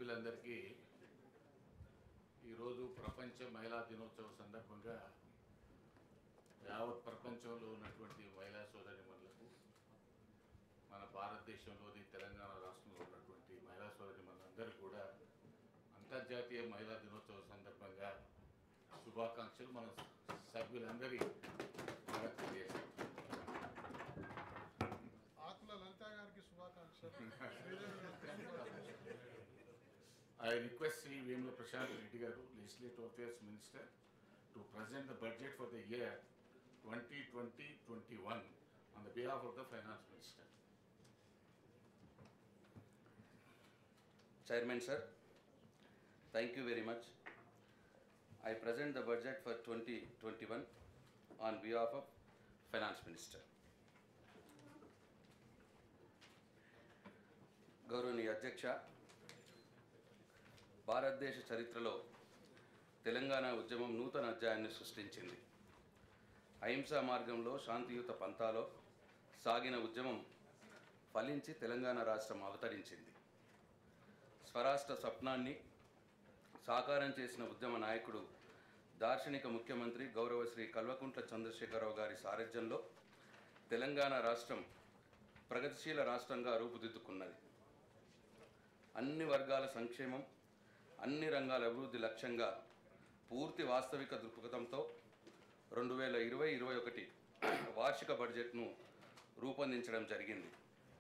సభ్యులందరికీ ఈరోజు ప్రపంచ మహిళా దినోత్సవ సందర్భంగా యావత్ ప్రపంచంలో ఉన్నటువంటి మహిళా సోదరిమణులకు మన భారతదేశంలోని తెలంగాణ రాష్ట్రంలో ఉన్నటువంటి మహిళా సోదరిమణులందరూ కూడా అంతర్జాతీయ మహిళా దినోత్సవ సందర్భంగా శుభాకాంక్షలు మన సభ్యులందరి మనకు తెలియజేస్తాం ఆకుల లలిత గారికి శుభాకాంక్షలు శ్రీదేవి గారికి శుభాకాంక్షలు. I request Sri Vemula Prashant Reddy Garu, Legislative Affairs Minister, to present the budget for the year 2020-21 on the behalf of the Finance Minister. Chairman sir, thank you very much. I present the budget for 2021 on behalf of Finance Minister. గౌరవనీయ అధ్యక్ష భారతదేశ చరిత్రలో తెలంగాణ ఉద్యమం నూతన అధ్యాయాన్ని సృష్టించింది అహింసా మార్గంలో శాంతియుత పంతాలో సాగిన ఉద్యమం ఫలించి తెలంగాణ రాష్ట్రం అవతరించింది స్వరాష్ట్ర స్వప్నాన్ని సాకారం చేసిన ఉద్యమ నాయకుడు దార్శనిక ముఖ్యమంత్రి గౌరవ శ్రీ కల్వకుంట్ల చంద్రశేఖరరావు గారి సారథ్యంలో తెలంగాణ రాష్ట్రం ప్రగతిశీల రాష్ట్రంగా రూపుదిద్దుకున్నది అన్ని వర్గాల సంక్షేమం అన్ని రంగాల అభివృద్ధి లక్ష్యంగా పూర్తి వాస్తవిక దృక్పథంతో రెండు వేల ఇరవై ఇరవై ఒకటి వార్షిక బడ్జెట్ను రూపొందించడం జరిగింది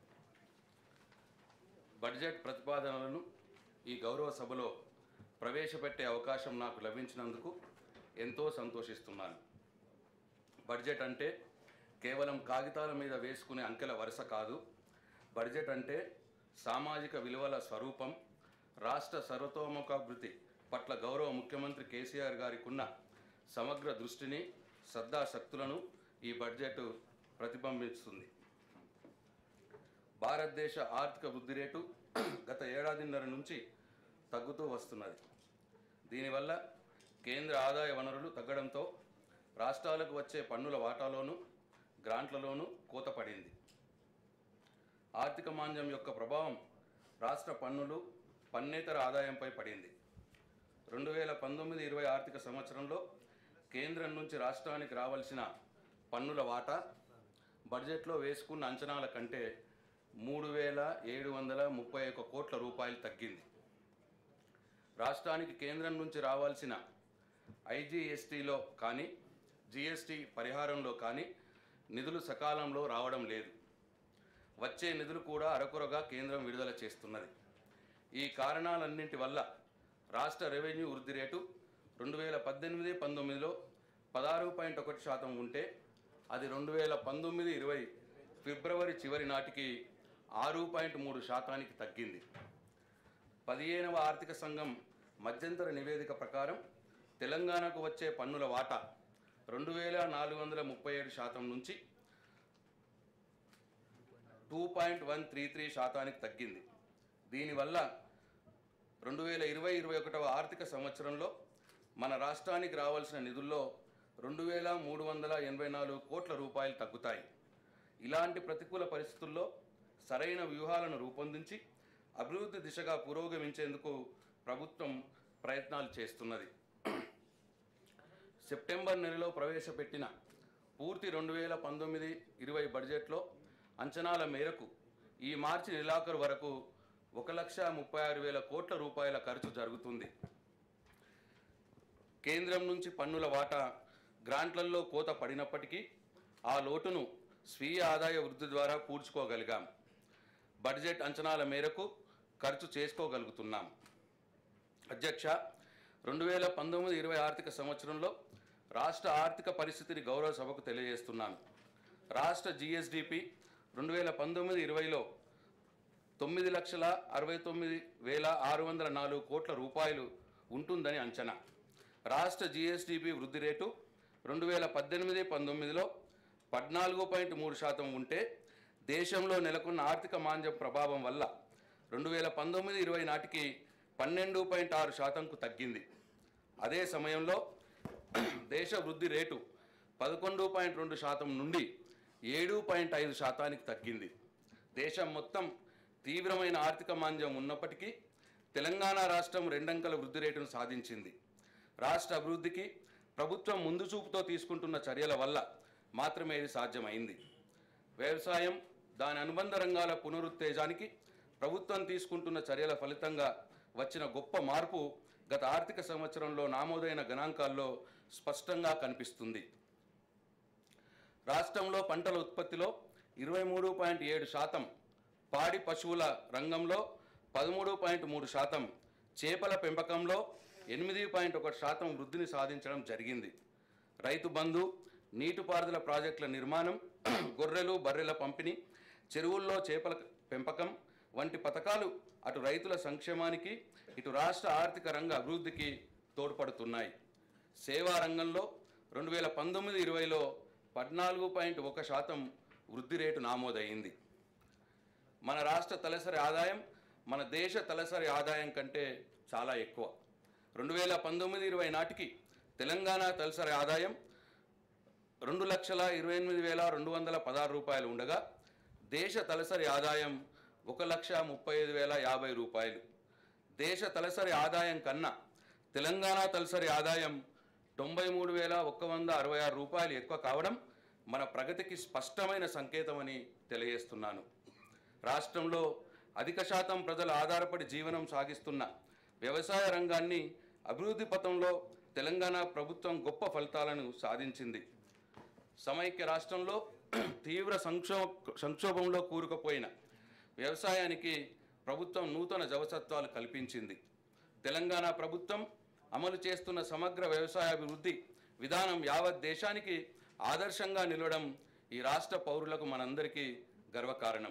బడ్జెట్ ప్రతిపాదనలను ఈ గౌరవ సభలో ప్రవేశపెట్టే అవకాశం నాకు లభించినందుకు ఎంతో సంతోషిస్తున్నాను బడ్జెట్ అంటే కేవలం కాగితాల మీద వేసుకునే అంకెల వరుస కాదు బడ్జెట్ అంటే సామాజిక విలువల స్వరూపం రాష్ట్ర సర్వతోముఖాభివృద్ధి పట్ల గౌరవ ముఖ్యమంత్రి కేసీఆర్ గారికి ఉన్న సమగ్ర దృష్టిని శ్రద్ధాశక్తులను ఈ బడ్జెట్ ప్రతిబింబిస్తుంది భారతదేశ ఆర్థిక వృద్ధి రేటు గత ఏడాదిన్నర నుంచి తగ్గుతూ వస్తున్నది దీనివల్ల కేంద్ర ఆదాయ వనరులు తగ్గడంతో రాష్ట్రాలకు వచ్చే పన్నుల వాటాలోను గ్రాంట్లలోనూ కోత పడింది ఆర్థిక మాంద్యం యొక్క ప్రభావం రాష్ట్ర పన్నులు పన్నేతర ఆదాయంపై పడింది రెండు వేల పంతొమ్మిది ఇరవై ఆర్థిక సంవత్సరంలో కేంద్రం నుంచి రాష్ట్రానికి రావాల్సిన పన్నుల వాటా బడ్జెట్లో వేసుకున్న అంచనాల కంటే మూడు వేల ఏడు వందల ముప్పై ఒక్క కోట్ల రూపాయలు తగ్గింది రాష్ట్రానికి కేంద్రం నుంచి రావాల్సిన ఐజీఎస్టీలో కానీ జిఎస్టీ పరిహారంలో కానీ నిధులు సకాలంలో రావడం లేదు వచ్చే నిధులు కూడా అరకొరగా కేంద్రం విడుదల చేస్తున్నది ఈ కారణాలన్నింటి వల్ల రాష్ట్ర రెవెన్యూ వృద్ధి రేటు రెండు వేల పద్దెనిమిది పంతొమ్మిదిలో పదహారు పాయింట్ ఒకటి శాతం ఉంటే అది రెండు వేల పంతొమ్మిది ఇరవై ఫిబ్రవరి చివరి నాటికి ఆరు పాయింట్ మూడు శాతానికి తగ్గింది పదిహేనవ ఆర్థిక సంఘం మధ్యంతర నివేదిక ప్రకారం తెలంగాణకు వచ్చే పన్నుల వాటా రెండు వేల నాలుగు వందల ముప్పై ఏడు శాతం నుంచి two point one three three శాతానికి తగ్గింది దీనివల్ల రెండు వేల ఇరవై ఇరవై ఒకటవ ఆర్థిక సంవత్సరంలో మన రాష్ట్రానికి రావాల్సిన నిధుల్లో రెండు వేల మూడు వందల ఎనభై నాలుగు కోట్ల రూపాయలు తగ్గుతాయి ఇలాంటి ప్రతికూల పరిస్థితుల్లో సరైన వ్యూహాలను రూపొందించి అభివృద్ధి దిశగా పురోగమించేందుకు ప్రభుత్వం ప్రయత్నాలు చేస్తున్నది సెప్టెంబర్ నెలలో ప్రవేశపెట్టిన పూర్తి రెండు వేల పంతొమ్మిది ఇరవై బడ్జెట్లో అంచనాల మేరకు ఈ మార్చి నెలాఖరు వరకు ఒక లక్ష ముప్పై ఆరు వేల కోట్ల రూపాయల ఖర్చు జరుగుతుంది కేంద్రం నుంచి పన్నుల వాటా గ్రాంట్లలో కోత పడినప్పటికీ ఆ లోటును స్వీయ ఆదాయ వృద్ధి ద్వారా పూడ్చుకోగలిగాం బడ్జెట్ అంచనాల మేరకు ఖర్చు చేసుకోగలుగుతున్నాం అధ్యక్ష రెండు వేల పంతొమ్మిది ఇరవై ఆర్థిక సంవత్సరంలో రాష్ట్ర ఆర్థిక పరిస్థితిని గౌరవ సభకు తెలియజేస్తున్నాను రాష్ట్ర జిఎస్డిపి రెండు వేల పంతొమ్మిది ఇరవైలో తొమ్మిది లక్షల అరవై తొమ్మిది వేల ఆరు వందల నాలుగు కోట్ల రూపాయలు ఉంటుందని అంచనా రాష్ట్ర జిఎస్డిపి వృద్ధి రేటు రెండు వేల పద్దెనిమిది పంతొమ్మిదిలో పద్నాలుగు పాయింట్ మూడు శాతం ఉంటే దేశంలో నెలకొన్న ఆర్థిక మాంద్యం ప్రభావం వల్ల రెండు వేల పంతొమ్మిది ఇరవై నాటికి పన్నెండు పాయింట్ ఆరు శాతంకు తగ్గింది అదే సమయంలో దేశ వృద్ధి రేటు పదకొండు పాయింట్ రెండు శాతం నుండి ఏడు పాయింట్ ఐదు శాతానికి తగ్గింది దేశం మొత్తం తీవ్రమైన ఆర్థిక మాంద్యం ఉన్నప్పటికీ తెలంగాణ రాష్ట్రం రెండంకెల వృద్ధి రేటును సాధించింది రాష్ట్ర అభివృద్ధికి ప్రభుత్వం ముందు చూపుతో తీసుకుంటున్న చర్యల వల్ల మాత్రమే ఇది సాధ్యమైంది వ్యవసాయం దాని అనుబంధ రంగాల పునరుత్తేజానికి ప్రభుత్వం తీసుకుంటున్న చర్యల ఫలితంగా వచ్చిన గొప్ప మార్పు గత ఆర్థిక సంవత్సరంలో నామోదైన గణాంకాల్లో స్పష్టంగా కనిపిస్తుంది రాష్ట్రంలో పంటల ఉత్పత్తిలో ఇరవై మూడు పాయింట్ ఏడు శాతం పాడి పశువుల రంగంలో పదమూడు పాయింట్ మూడు శాతం చేపల పెంపకంలో ఎనిమిది పాయింట్ ఒకటి శాతం వృద్ధిని సాధించడం జరిగింది రైతు బంధు నీటిపారుదల ప్రాజెక్టుల నిర్మాణం గొర్రెలు బర్రెల పంపిణీ చెరువుల్లో చేపల పెంపకం వంటి పథకాలు అటు రైతుల సంక్షేమానికి ఇటు రాష్ట్ర ఆర్థిక రంగ అభివృద్ధికి తోడ్పడుతున్నాయి సేవా రంగంలో రెండు వేల పంతొమ్మిది ఇరవైలో పద్నాలుగు పాయింట్ ఒక శాతం వృద్ధి రేటు నమోదైంది మన రాష్ట్ర తలసరి ఆదాయం మన దేశ తలసరి ఆదాయం కంటే చాలా ఎక్కువ రెండు వేల పంతొమ్మిది ఇరవై నాటికి తెలంగాణ తలసరి ఆదాయం రెండు లక్షల ఇరవై ఎనిమిది వేల రెండు వందల పదహారు రూపాయలు ఉండగా దేశ తలసరి ఆదాయం ఒక లక్ష ముప్పై ఐదు వేల యాభై రూపాయలు దేశ తలసరి ఆదాయం కన్నా తెలంగాణ తలసరి ఆదాయం తొంభై మూడు వేల ఒక్క వంద అరవై ఆరు రూపాయలు ఎక్కువ కావడం మన ప్రగతికి స్పష్టమైన సంకేతమని తెలియజేస్తున్నాను రాష్ట్రంలో అధిక శాతం ప్రజలు ఆధారపడి జీవనం సాగిస్తున్న వ్యవసాయ రంగాన్ని అభివృద్ధి పథంలో తెలంగాణ ప్రభుత్వం గొప్ప ఫలితాలను సాధించింది సమైక్య రాష్ట్రంలో తీవ్ర సంక్షో సంక్షోభంలో కూరుకుపోయిన వ్యవసాయానికి ప్రభుత్వం నూతన జవసత్వాలు కల్పించింది తెలంగాణ ప్రభుత్వం అమలు చేస్తున్న సమగ్ర వ్యవసాయాభివృద్ధి విధానం యావత్ దేశానికి ఆదర్శంగా నిలవడం ఈ రాష్ట్ర పౌరులకు మనందరికీ గర్వకారణం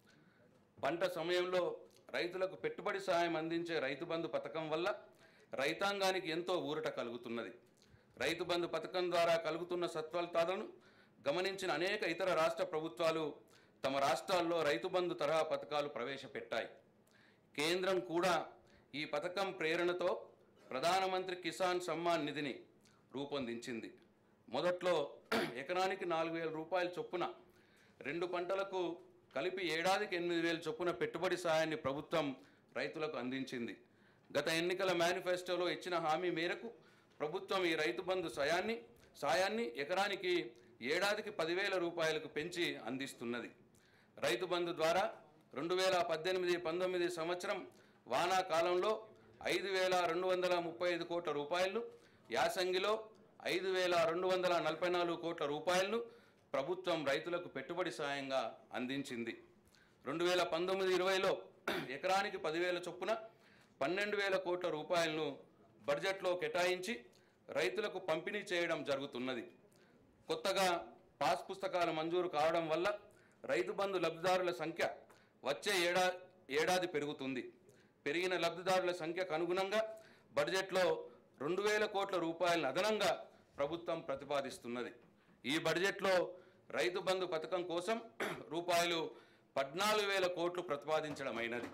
పంట సమయంలో రైతులకు పెట్టుబడి సాయం అందించే రైతు బంధు పథకం వల్ల రైతాంగానికి ఎంతో ఊరట కలుగుతున్నది రైతు బంధు పథకం ద్వారా కలుగుతున్న సత్ఫలితాలను గమనించిన అనేక ఇతర రాష్ట్ర ప్రభుత్వాలు తమ రాష్ట్రాల్లో రైతు బంధు తరహా పథకాలు ప్రవేశపెట్టాయి కేంద్రం కూడా ఈ పథకం ప్రేరణతో ప్రధానమంత్రి కిసాన్ సమ్మాన్ నిధిని రూపొందించింది మొదట్లో ఎకరానికి నాలుగు వేల రూపాయల చొప్పున రెండు పంటలకు కలిపి ఏడాదికి ఎనిమిది వేల చొప్పున పెట్టుబడి సాయాన్ని ప్రభుత్వం రైతులకు అందించింది గత ఎన్నికల మేనిఫెస్టోలో ఇచ్చిన హామీ మేరకు ప్రభుత్వం ఈ రైతు బంధు సాయాన్ని సాయాన్ని ఎకరానికి ఏడాదికి పదివేల రూపాయలకు పెంచి అందిస్తున్నది రైతు బంధు ద్వారా రెండు వేల పద్దెనిమిది పంతొమ్మిది సంవత్సరం వానాకాలంలో ఐదు వేల రెండు వందల ముప్పై ఐదు కోట్ల రూపాయలను యాసంగిలో ఐదు వేల రెండు వందల నలభై నాలుగు కోట్ల రూపాయలను ప్రభుత్వం రైతులకు పెట్టుబడి సాయంగా అందించింది రెండు వేల పంతొమ్మిది ఇరవైలో ఎకరానికి పదివేల చొప్పున పన్నెండు వేల కోట్ల రూపాయలను బడ్జెట్లో కేటాయించి రైతులకు పంపిణీ చేయడం జరుగుతున్నది కొత్తగా పాస్ పుస్తకాలు మంజూరు కావడం వల్ల రైతు బంధు లబ్ధిదారుల సంఖ్య వచ్చే ఏడా ఏడాది పెరుగుతుంది పెరిగిన లబ్ధిదారుల సంఖ్యకు అనుగుణంగా బడ్జెట్లో రెండు వేల కోట్ల రూపాయలను అదనంగా ప్రభుత్వం ప్రతిపాదిస్తున్నది ఈ బడ్జెట్లో రైతు బంధు పథకం కోసం రూపాయలు పద్నాలుగు వేల కోట్లు ప్రతిపాదించడమైనది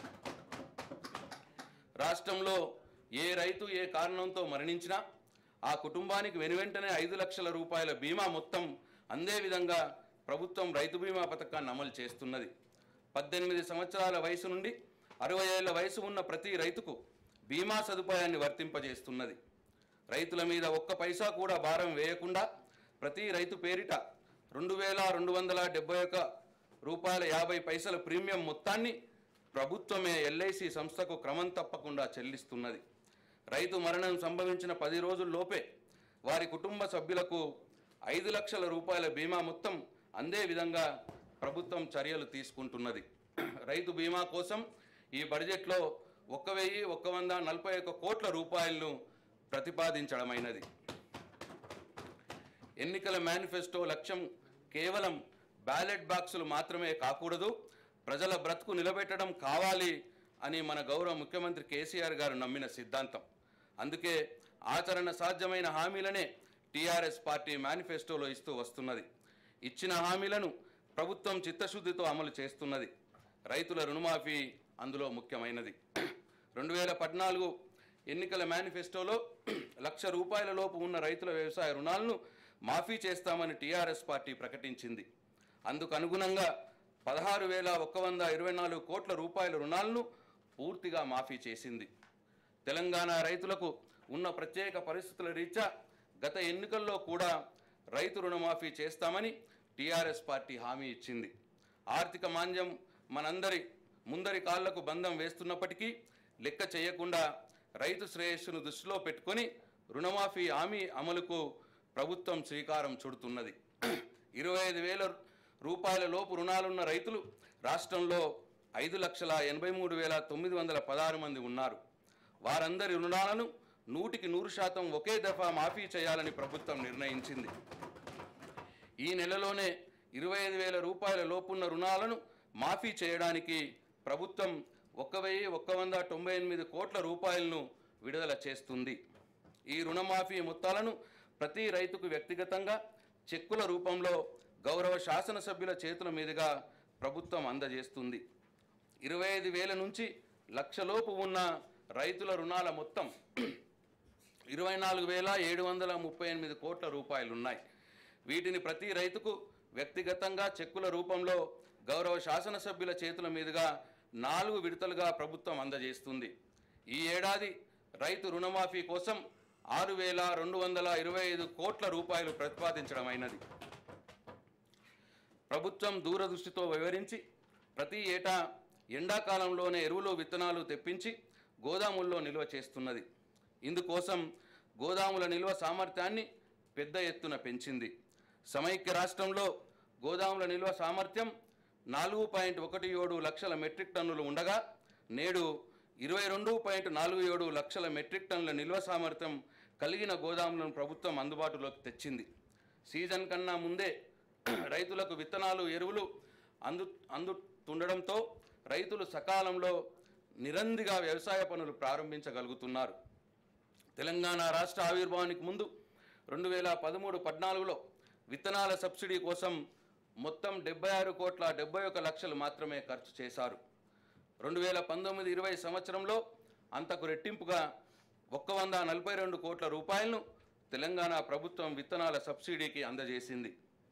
రాష్ట్రంలో ఏ రైతు ఏ కారణంతో మరణించినా ఆ కుటుంబానికి వెనువెంటనే ఐదు లక్షల రూపాయల బీమా మొత్తం అందే విధంగా ప్రభుత్వం రైతు బీమా పథకాన్ని అమలు చేస్తున్నది పద్దెనిమిది సంవత్సరాల వయసు నుండి అరవై ఏళ్ల వయసు ఉన్న ప్రతి రైతుకు బీమా సదుపాయాన్ని వర్తింపజేస్తున్నది రైతుల మీద ఒక్క పైసా కూడా భారం వేయకుండా ప్రతి రైతు పేరిట రెండు వేల రెండు వందల డెబ్బై ఒక రూపాయల యాభై పైసల ప్రీమియం మొత్తాన్ని ప్రభుత్వమే ఎల్ఐసి సంస్థకు క్రమం తప్పకుండా చెల్లిస్తున్నది రైతు మరణం సంభవించిన పది రోజుల్లోపే వారి కుటుంబ సభ్యులకు ఐదు లక్షల రూపాయల బీమా మొత్తం అందే విధంగా ప్రభుత్వం చర్యలు తీసుకుంటున్నది రైతు బీమా కోసం ఈ బడ్జెట్లో ఒక్క వెయ్యి ఒక్క వంద నలభై ఒక్క కోట్ల రూపాయలను ప్రతిపాదించడమైనది ఎన్నికల మేనిఫెస్టో లక్ష్యం కేవలం బ్యాలెట్ బాక్సులు మాత్రమే కాకూడదు ప్రజల బ్రతుకు నిలబెట్టడం కావాలి అని మన గౌరవ ముఖ్యమంత్రి కేసీఆర్ గారు నమ్మిన సిద్ధాంతం అందుకే ఆచరణ సాధ్యమైన హామీలనే టీఆర్ఎస్ పార్టీ మేనిఫెస్టోలో ఇస్తూ వస్తున్నది ఇచ్చిన హామీలను ప్రభుత్వం చిత్తశుద్ధితో అమలు చేస్తున్నది రైతుల రుణమాఫీ అందులో ముఖ్యమైనది రెండు వేల పద్నాలుగు ఎన్నికల మేనిఫెస్టోలో లక్ష రూపాయల లోపు ఉన్న రైతుల వ్యవసాయ రుణాలను మాఫీ చేస్తామని టీఆర్ఎస్ పార్టీ ప్రకటించింది అందుకు అనుగుణంగా పదహారు వేల ఒక్క వంద ఇరవై నాలుగు కోట్ల రూపాయల రుణాలను పూర్తిగా మాఫీ చేసింది తెలంగాణ రైతులకు ఉన్న ప్రత్యేక పరిస్థితుల రీత్యా గత ఎన్నికల్లో కూడా రైతు రుణమాఫీ చేస్తామని టీఆర్ఎస్ పార్టీ హామీ ఇచ్చింది ఆర్థిక మాంద్యం మనందరి ముందరి కాళ్లకు బంధం వేస్తున్నప్పటికీ లెక్క చేయకుండా రైతు శ్రేయస్సును దృష్టిలో పెట్టుకొని రుణమాఫీ హామీ అమలుకు ప్రభుత్వం శ్రీకారం చుడుతున్నది ఇరవై ఐదు వేల రూపాయల లోపు రుణాలున్న రైతులు రాష్ట్రంలో ఐదు లక్షల ఎనభై మూడు వేల తొమ్మిది వందల పదహారు మంది ఉన్నారు వారందరి రుణాలను నూటికి నూరు శాతం ఒకే దఫా మాఫీ చేయాలని ప్రభుత్వం నిర్ణయించింది ఈ నెలలోనే ఇరవై ఐదు వేల రూపాయల లోపున్న రుణాలను మాఫీ చేయడానికి ప్రభుత్వం ఒక్క వెయ్యి ఒక్క వంద తొంభై ఎనిమిది కోట్ల రూపాయలను విడుదల చేస్తుంది ఈ రుణమాఫీ మొత్తాలను ప్రతి రైతుకు వ్యక్తిగతంగా చెక్కుల రూపంలో గౌరవ శాసనసభ్యుల చేతుల మీదుగా ప్రభుత్వం అందజేస్తుంది ఇరవై ఐదు వేల నుంచి లక్షలోపు ఉన్న రైతుల రుణాల మొత్తం ఇరవై నాలుగు వేల ఏడు వందల ముప్పై ఎనిమిది కోట్ల రూపాయలు ఉన్నాయి వీటిని ప్రతి రైతుకు వ్యక్తిగతంగా చెక్కుల రూపంలో గౌరవ శాసనసభ్యుల చేతుల మీదుగా నాలుగు విడతలుగా ప్రభుత్వం అందజేస్తుంది ఈ ఏడాది రైతు రుణమాఫీ కోసం ఆరు వేల రెండు వందల ఇరవై ఐదు కోట్ల రూపాయలు ప్రతిపాదించడమైనది ప్రభుత్వం దూరదృష్టితో వివరించి ప్రతి ఏటా ఎండాకాలంలోనే ఎరువులు విత్తనాలు తెప్పించి గోదాముల్లో నిల్వ చేస్తున్నది ఇందుకోసం గోదాముల నిల్వ సామర్థ్యాన్ని పెద్ద ఎత్తున పెంచింది సమైక్య రాష్ట్రంలో గోదాముల నిల్వ సామర్థ్యం నాలుగు పాయింట్ ఒకటి ఏడు లక్షల మెట్రిక్ టన్నులు ఉండగా నేడు ఇరవై రెండు పాయింట్ నాలుగు ఏడు లక్షల మెట్రిక్ టన్నుల నిల్వ సామర్థ్యం కలిగిన గోదాములను ప్రభుత్వం అందుబాటులోకి తెచ్చింది సీజన్ కన్నా ముందే రైతులకు విత్తనాలు ఎరువులు అందు అందుతుండడంతో రైతులు సకాలంలో నిరందిగా వ్యవసాయ పనులు ప్రారంభించగలుగుతున్నారు తెలంగాణ రాష్ట్ర ఆవిర్భావానికి ముందు రెండు వేల పదమూడు పద్నాలుగులో విత్తనాల సబ్సిడీ కోసం మొత్తం డెబ్బై ఆరు కోట్ల డెబ్బై ఒక లక్షలు మాత్రమే ఖర్చు చేశారు రెండు వేల పంతొమ్మిది ఇరవై సంవత్సరంలో అంతకు రెట్టింపుగా ఒక్క వంద నలభై రెండు కోట్ల రూపాయలను తెలంగాణ ప్రభుత్వం విత్తనాల సబ్సిడీకి అందజేసింది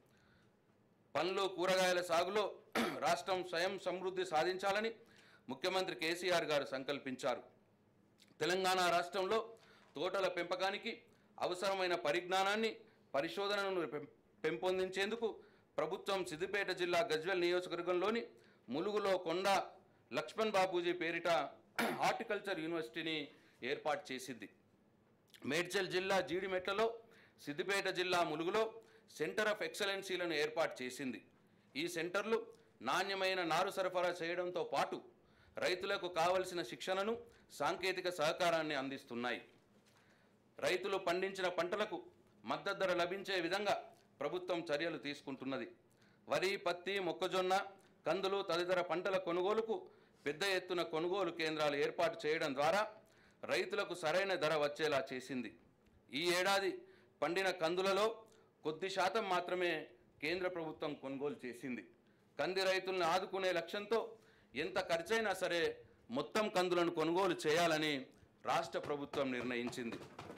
పండ్లు కూరగాయల సాగులో రాష్ట్రం స్వయం సమృద్ధి సాధించాలని ముఖ్యమంత్రి కేసీఆర్ గారు సంకల్పించారు తెలంగాణ రాష్ట్రంలో తోటల పెంపకానికి అవసరమైన పరిజ్ఞానాన్ని పరిశోధనను పెం- పెంపొందించేందుకు ప్రభుత్వం సిద్దిపేట జిల్లా గజ్వెల్ నియోజకవర్గంలోని ములుగులో కొండ లక్ష్మణ్ బాపూజీ పేరిట హార్టికల్చర్ యూనివర్సిటీని ఏర్పాటు చేసింది మేడ్చల్ జిల్లా జీడిమెట్లలో సిద్దిపేట జిల్లా ములుగులో సెంటర్ ఆఫ్ ఎక్సలెన్సీలను ఏర్పాటు చేసింది ఈ సెంటర్లు నాణ్యమైన నారు సరఫరా చేయడంతో పాటు రైతులకు కావలసిన శిక్షణను సాంకేతిక సహకారాన్ని అందిస్తున్నాయి రైతులు పండించిన పంటలకు మద్దతు ధర లభించే విధంగా ప్రభుత్వం చర్యలు తీసుకుంటున్నది వరి పత్తి మొక్కజొన్న కందులు తదితర పంటల కొనుగోలుకు పెద్ద ఎత్తున కొనుగోలు కేంద్రాలు ఏర్పాటు చేయడం ద్వారా రైతులకు సరైన ధర వచ్చేలా చేసింది ఈ ఏడాది పండిన కందులలో కొద్ది శాతం మాత్రమే కేంద్ర ప్రభుత్వం కొనుగోలు చేసింది కంది రైతులను ఆదుకునే లక్ష్యంతో ఎంత ఖర్చైనా సరే మొత్తం కందులను కొనుగోలు చేయాలని రాష్ట్ర ప్రభుత్వం నిర్ణయించింది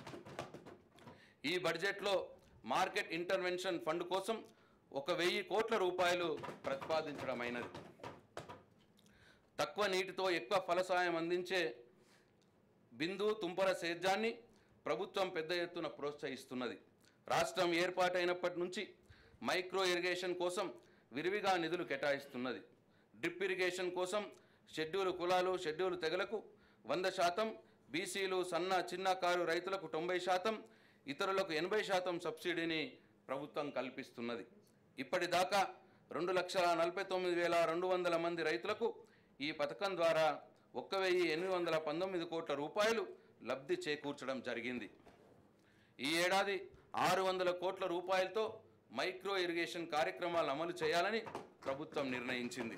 ఈ బడ్జెట్లో మార్కెట్ ఇంటర్వెన్షన్ ఫండ్ కోసం ఒక వెయ్యి కోట్ల రూపాయలు ప్రతిపాదించడమైనది తక్కువ నీటితో ఎక్కువ ఫలసాయం అందించే బిందు తుంపర సేద్యాన్ని ప్రభుత్వం పెద్ద ఎత్తున ప్రోత్సహిస్తున్నది రాష్ట్రం ఏర్పాటైనప్పటి నుంచి మైక్రో ఇరిగేషన్ కోసం విరివిగా నిధులు కేటాయిస్తున్నది డ్రిప్ ఇరిగేషన్ కోసం షెడ్యూలు కులాలు షెడ్యూలు తెగలకు వంద శాతం బీసీలు సన్న చిన్న కారు రైతులకు తొంభై శాతం ఇతరులకు ఎనభై శాతం సబ్సిడీని ప్రభుత్వం కల్పిస్తున్నది ఇప్పటిదాకా రెండు లక్షల నలభై తొమ్మిది వేల రెండు వందల మంది రైతులకు ఈ పథకం ద్వారా ఒక్క వెయ్యి ఎనిమిది వందల పంతొమ్మిది కోట్ల రూపాయలు లబ్ధి చేకూర్చడం జరిగింది ఈ ఏడాది ఆరు వందల కోట్ల రూపాయలతో మైక్రో ఇరిగేషన్ కార్యక్రమాలు అమలు చేయాలని ప్రభుత్వం నిర్ణయించింది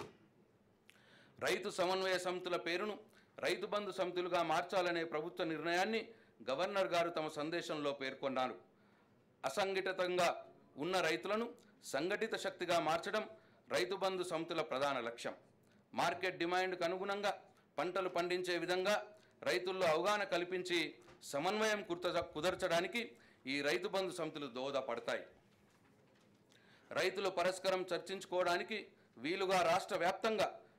రైతు సమన్వయ సమితుల పేరును రైతు బంధు సమితులుగా మార్చాలనే ప్రభుత్వ నిర్ణయాన్ని గవర్నర్ గారు తమ సందేశంలో పేర్కొన్నారు అసంఘటితంగా ఉన్న రైతులను సంఘటిత శక్తిగా మార్చడం రైతు బంధు సమితుల ప్రధాన లక్ష్యం మార్కెట్ డిమాండ్కు అనుగుణంగా పంటలు పండించే విధంగా రైతుల్లో అవగాహన కల్పించి సమన్వయం కుర్త కుదర్చడానికి ఈ రైతు బంధు సమితులు దోహదపడతాయి రైతులు పరస్పరం చర్చించుకోవడానికి వీలుగా రాష్ట్ర వ్యాప్తంగా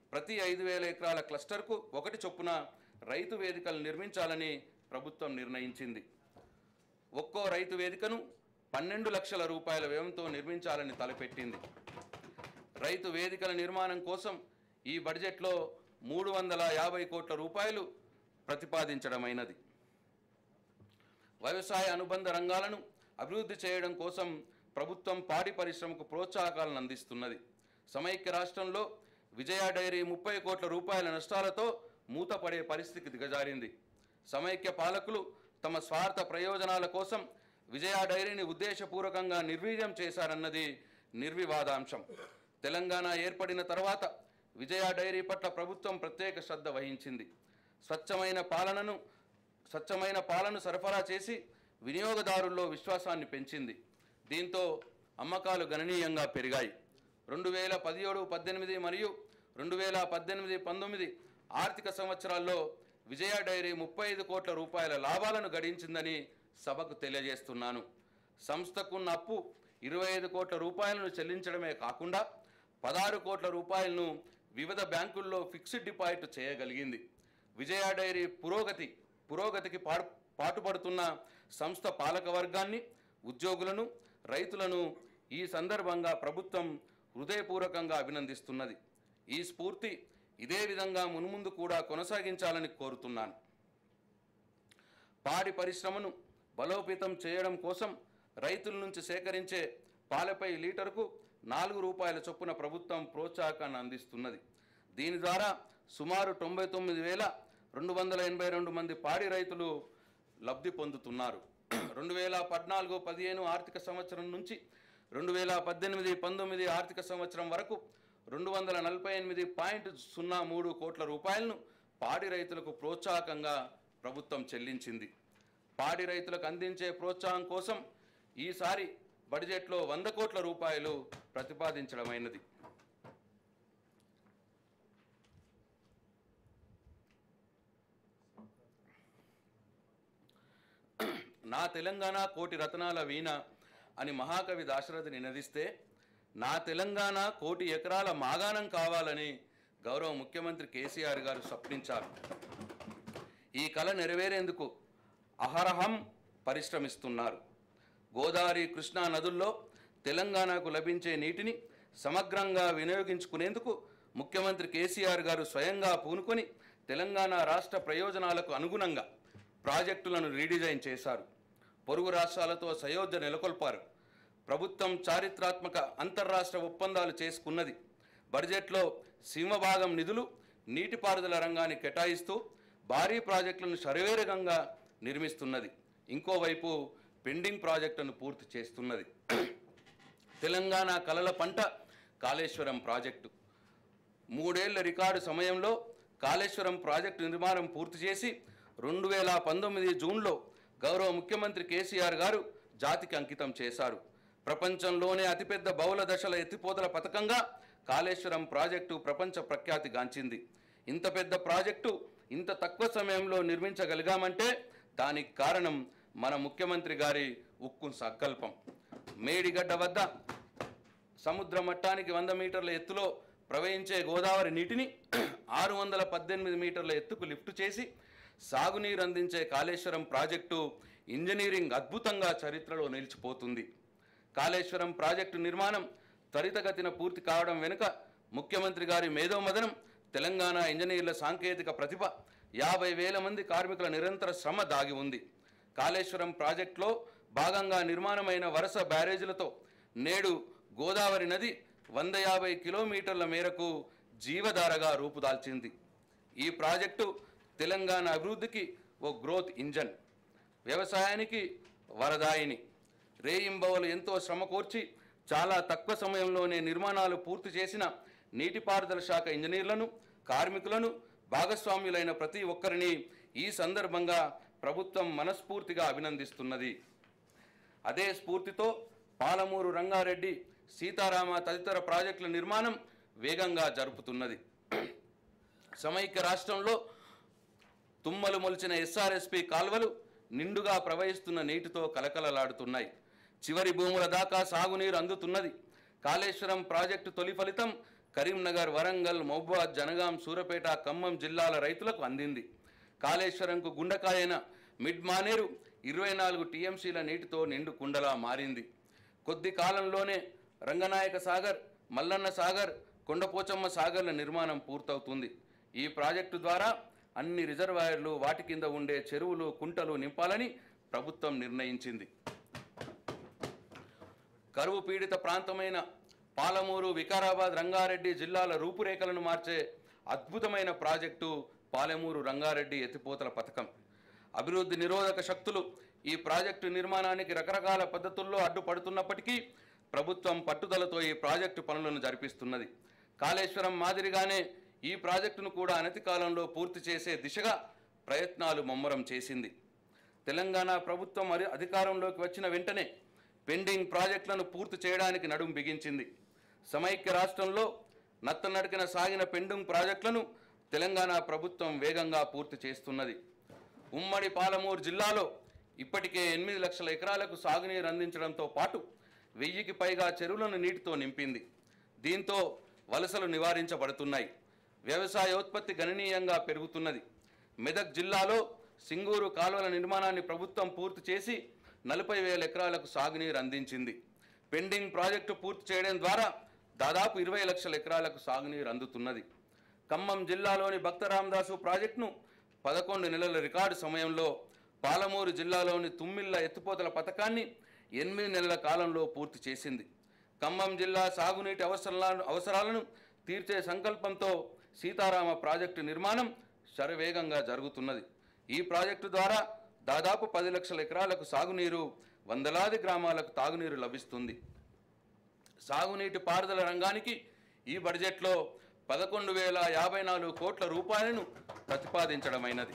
ప్రతి ఐదు వేల ఎకరాల క్లస్టర్కు ఒకటి చొప్పున రైతు వేదికలు నిర్మించాలని ప్రభుత్వం నిర్ణయించింది ఒక్కో రైతు వేదికను పన్నెండు లక్షల రూపాయల వ్యయంతో నిర్మించాలని తలపెట్టింది రైతు వేదికల నిర్మాణం కోసం ఈ బడ్జెట్లో మూడు వందల యాభై కోట్ల రూపాయలు ప్రతిపాదించడమైనది వ్యవసాయ అనుబంధ రంగాలను అభివృద్ధి చేయడం కోసం ప్రభుత్వం పాడి పరిశ్రమకు ప్రోత్సాహకాలను అందిస్తున్నది సమైక్య రాష్ట్రంలో విజయ డైరీ ముప్పై కోట్ల రూపాయల నష్టాలతో మూతపడే పరిస్థితికి దిగజారింది సమైక్య పాలకులు తమ స్వార్థ ప్రయోజనాల కోసం విజయ డైరీని ఉద్దేశపూర్వకంగా నిర్వీర్యం చేశారన్నది నిర్వివాదాంశం తెలంగాణ ఏర్పడిన తర్వాత విజయ డైరీ పట్ల ప్రభుత్వం ప్రత్యేక శ్రద్ధ వహించింది స్వచ్ఛమైన పాలనను స్వచ్ఛమైన పాలను సరఫరా చేసి వినియోగదారుల్లో విశ్వాసాన్ని పెంచింది దీంతో అమ్మకాలు గణనీయంగా పెరిగాయి రెండు వేల పదిహేడు పద్దెనిమిది మరియు రెండు వేల పద్దెనిమిది పంతొమ్మిది ఆర్థిక సంవత్సరాల్లో విజయ డైరీ ముప్పై ఐదు కోట్ల రూపాయల లాభాలను గడించిందని సభకు తెలియజేస్తున్నాను సంస్థకున్న అప్పు ఇరవై ఐదు కోట్ల రూపాయలను చెల్లించడమే కాకుండా పదహారు కోట్ల రూపాయలను వివిధ బ్యాంకుల్లో ఫిక్స్డ్ డిపాజిట్ చేయగలిగింది విజయ డైరీ పురోగతి పురోగతికి పాడు పాటుపడుతున్న సంస్థ పాలక వర్గాన్ని ఉద్యోగులను రైతులను ఈ సందర్భంగా ప్రభుత్వం హృదయపూర్వకంగా అభినందిస్తున్నది ఈ స్ఫూర్తి ఇదే విధంగా మున్ముందు కూడా కొనసాగించాలని కోరుతున్నాను పాడి పరిశ్రమను బలోపేతం చేయడం కోసం రైతుల నుంచి సేకరించే పాలపై లీటరుకు నాలుగు రూపాయల చొప్పున ప్రభుత్వం ప్రోత్సాహకాన్ని అందిస్తున్నది దీని ద్వారా సుమారు తొంభై తొమ్మిది వేల రెండు వందల ఎనభై రెండు మంది పాడి రైతులు లబ్ధి పొందుతున్నారు రెండు వేల పద్నాలుగు పదిహేను ఆర్థిక సంవత్సరం నుంచి రెండు వేల పద్దెనిమిది పంతొమ్మిది ఆర్థిక సంవత్సరం వరకు రెండు వందల నలభై ఎనిమిది పాయింట్ సున్నా మూడు కోట్ల రూపాయలను పాడి రైతులకు ప్రోత్సాహకంగా ప్రభుత్వం చెల్లించింది పాడి రైతులకు అందించే ప్రోత్సాహం కోసం ఈసారి బడ్జెట్లో వంద కోట్ల రూపాయలు ప్రతిపాదించడమైనది నా తెలంగాణ కోటి రతనాల వీణ అని మహాకవి దాశరథి నినదిస్తే నా తెలంగాణ కోటి ఎకరాల మాగాణం కావాలని గౌరవ ముఖ్యమంత్రి కేసీఆర్ గారు స్వప్నించారు ఈ కళ నెరవేరేందుకు అహరహం పరిశ్రమిస్తున్నారు గోదావరి కృష్ణా నదుల్లో తెలంగాణకు లభించే నీటిని సమగ్రంగా వినియోగించుకునేందుకు ముఖ్యమంత్రి కేసీఆర్ గారు స్వయంగా పూనుకొని తెలంగాణ రాష్ట్ర ప్రయోజనాలకు అనుగుణంగా ప్రాజెక్టులను రీడిజైన్ చేశారు పొరుగు రాష్ట్రాలతో సయోధ్య నెలకొల్పారు ప్రభుత్వం చారిత్రాత్మక అంతర్రాష్ట్ర ఒప్పందాలు చేసుకున్నది బడ్జెట్లో సీమభాగం నిధులు నీటిపారుదల రంగాన్ని కేటాయిస్తూ భారీ ప్రాజెక్టులను శరవేగంగా నిర్మిస్తున్నది ఇంకోవైపు పెండింగ్ ప్రాజెక్టులను పూర్తి చేస్తున్నది తెలంగాణ కలల పంట కాళేశ్వరం ప్రాజెక్టు మూడేళ్ల రికార్డు సమయంలో కాళేశ్వరం ప్రాజెక్టు నిర్మాణం పూర్తి చేసి రెండు వేల పంతొమ్మిది జూన్లో గౌరవ ముఖ్యమంత్రి కేసీఆర్ గారు జాతికి అంకితం చేశారు ప్రపంచంలోనే అతిపెద్ద బహుళ దశల ఎత్తిపోతల పథకంగా కాళేశ్వరం ప్రాజెక్టు ప్రపంచ ప్రఖ్యాతి గాంచింది ఇంత పెద్ద ప్రాజెక్టు ఇంత తక్కువ సమయంలో నిర్మించగలిగామంటే దానికి కారణం మన ముఖ్యమంత్రి గారి ఉక్కు సంకల్పం మేడిగడ్డ వద్ద సముద్ర మట్టానికి వంద మీటర్ల ఎత్తులో ప్రవహించే గోదావరి నీటిని ఆరు వందల పద్దెనిమిది మీటర్ల ఎత్తుకు లిఫ్ట్ చేసి సాగునీరు అందించే కాళేశ్వరం ప్రాజెక్టు ఇంజనీరింగ్ అద్భుతంగా చరిత్రలో నిలిచిపోతుంది కాళేశ్వరం ప్రాజెక్టు నిర్మాణం త్వరితగతిన పూర్తి కావడం వెనుక ముఖ్యమంత్రి గారి మేధోమదనం తెలంగాణ ఇంజనీర్ల సాంకేతిక ప్రతిభ యాభై వేల మంది కార్మికుల నిరంతర శ్రమ దాగి ఉంది కాళేశ్వరం ప్రాజెక్టులో భాగంగా నిర్మాణమైన వరుస బ్యారేజీలతో నేడు గోదావరి నది వంద యాభై కిలోమీటర్ల మేరకు జీవధారగా రూపుదాల్చింది ఈ ప్రాజెక్టు తెలంగాణ అభివృద్ధికి ఓ గ్రోత్ ఇంజన్ వ్యవసాయానికి వరదాయిని రేయింబవలు ఎంతో శ్రమ కోర్చి చాలా తక్కువ సమయంలోనే నిర్మాణాలు పూర్తి చేసిన నీటిపారుదల శాఖ ఇంజనీర్లను కార్మికులను భాగస్వామ్యులైన ప్రతి ఒక్కరిని ఈ సందర్భంగా ప్రభుత్వం మనస్ఫూర్తిగా అభినందిస్తున్నది అదే స్ఫూర్తితో పాలమూరు రంగారెడ్డి సీతారామ తదితర ప్రాజెక్టుల నిర్మాణం వేగంగా జరుపుతున్నది సమైక్య రాష్ట్రంలో తుమ్మలు మొలిచిన ఎస్ఆర్ఎస్పి కాల్వలు నిండుగా ప్రవహిస్తున్న నీటితో కలకలలాడుతున్నాయి చివరి భూముల దాకా సాగునీరు అందుతున్నది కాళేశ్వరం ప్రాజెక్టు తొలి ఫలితం కరీంనగర్ వరంగల్ మహబూబాద్ జనగాం సూరపేట ఖమ్మం జిల్లాల రైతులకు అందింది కాళేశ్వరంకు గుండకాయైన మిడ్ మానేరు ఇరవై నాలుగు టీఎంసీల నీటితో నిండు కుండలా మారింది కొద్ది కాలంలోనే రంగనాయక సాగర్ మల్లన్న సాగర్ కొండపోచమ్మ సాగర్ల నిర్మాణం పూర్తవుతుంది ఈ ప్రాజెక్టు ద్వారా అన్ని రిజర్వాయర్లు వాటి కింద ఉండే చెరువులు కుంటలు నింపాలని ప్రభుత్వం నిర్ణయించింది కరువు పీడిత ప్రాంతమైన పాలమూరు వికారాబాద్ రంగారెడ్డి జిల్లాల రూపురేఖలను మార్చే అద్భుతమైన ప్రాజెక్టు పాలమూరు రంగారెడ్డి ఎత్తిపోతల పథకం అభివృద్ధి నిరోధక శక్తులు ఈ ప్రాజెక్టు నిర్మాణానికి రకరకాల పద్ధతుల్లో అడ్డుపడుతున్నప్పటికీ ప్రభుత్వం పట్టుదలతో ఈ ప్రాజెక్టు పనులను జరిపిస్తున్నది కాళేశ్వరం మాదిరిగానే ఈ ప్రాజెక్టును కూడా అనతి కాలంలో పూర్తి చేసే దిశగా ప్రయత్నాలు ముమ్మరం చేసింది తెలంగాణ ప్రభుత్వం మరి అధికారంలోకి వచ్చిన వెంటనే పెండింగ్ ప్రాజెక్టులను పూర్తి చేయడానికి నడుం బిగించింది సమైక్య రాష్ట్రంలో నత్తనడకన సాగిన పెండింగ్ ప్రాజెక్టులను తెలంగాణ ప్రభుత్వం వేగంగా పూర్తి చేస్తున్నది ఉమ్మడి పాలమూరు జిల్లాలో ఇప్పటికే ఎనిమిది లక్షల ఎకరాలకు సాగునీరు అందించడంతో పాటు వెయ్యికి పైగా చెరువులను నీటితో నింపింది దీంతో వలసలు నివారించబడుతున్నాయి వ్యవసాయోత్పత్తి గణనీయంగా పెరుగుతున్నది మెదక్ జిల్లాలో సింగూరు కాలువల నిర్మాణాన్ని ప్రభుత్వం పూర్తి చేసి నలభై వేల ఎకరాలకు సాగునీరు అందించింది పెండింగ్ ప్రాజెక్టు పూర్తి చేయడం ద్వారా దాదాపు ఇరవై లక్షల ఎకరాలకు సాగునీరు అందుతున్నది ఖమ్మం జిల్లాలోని భక్త రామదాసు ప్రాజెక్టును పదకొండు నెలల రికార్డు సమయంలో పాలమూరు జిల్లాలోని తుమ్మిళ్ళ ఎత్తిపోతల పథకాన్ని ఎనిమిది నెలల కాలంలో పూర్తి చేసింది ఖమ్మం జిల్లా సాగునీటి అవసరాలను అవసరాలను తీర్చే సంకల్పంతో సీతారామ ప్రాజెక్టు నిర్మాణం శరవేగంగా జరుగుతున్నది ఈ ప్రాజెక్టు ద్వారా దాదాపు పది లక్షల ఎకరాలకు సాగునీరు వందలాది గ్రామాలకు తాగునీరు లభిస్తుంది సాగునీటి పారుదల రంగానికి ఈ బడ్జెట్లో పదకొండు వేల యాభై నాలుగు కోట్ల రూపాయలను ప్రతిపాదించడమైనది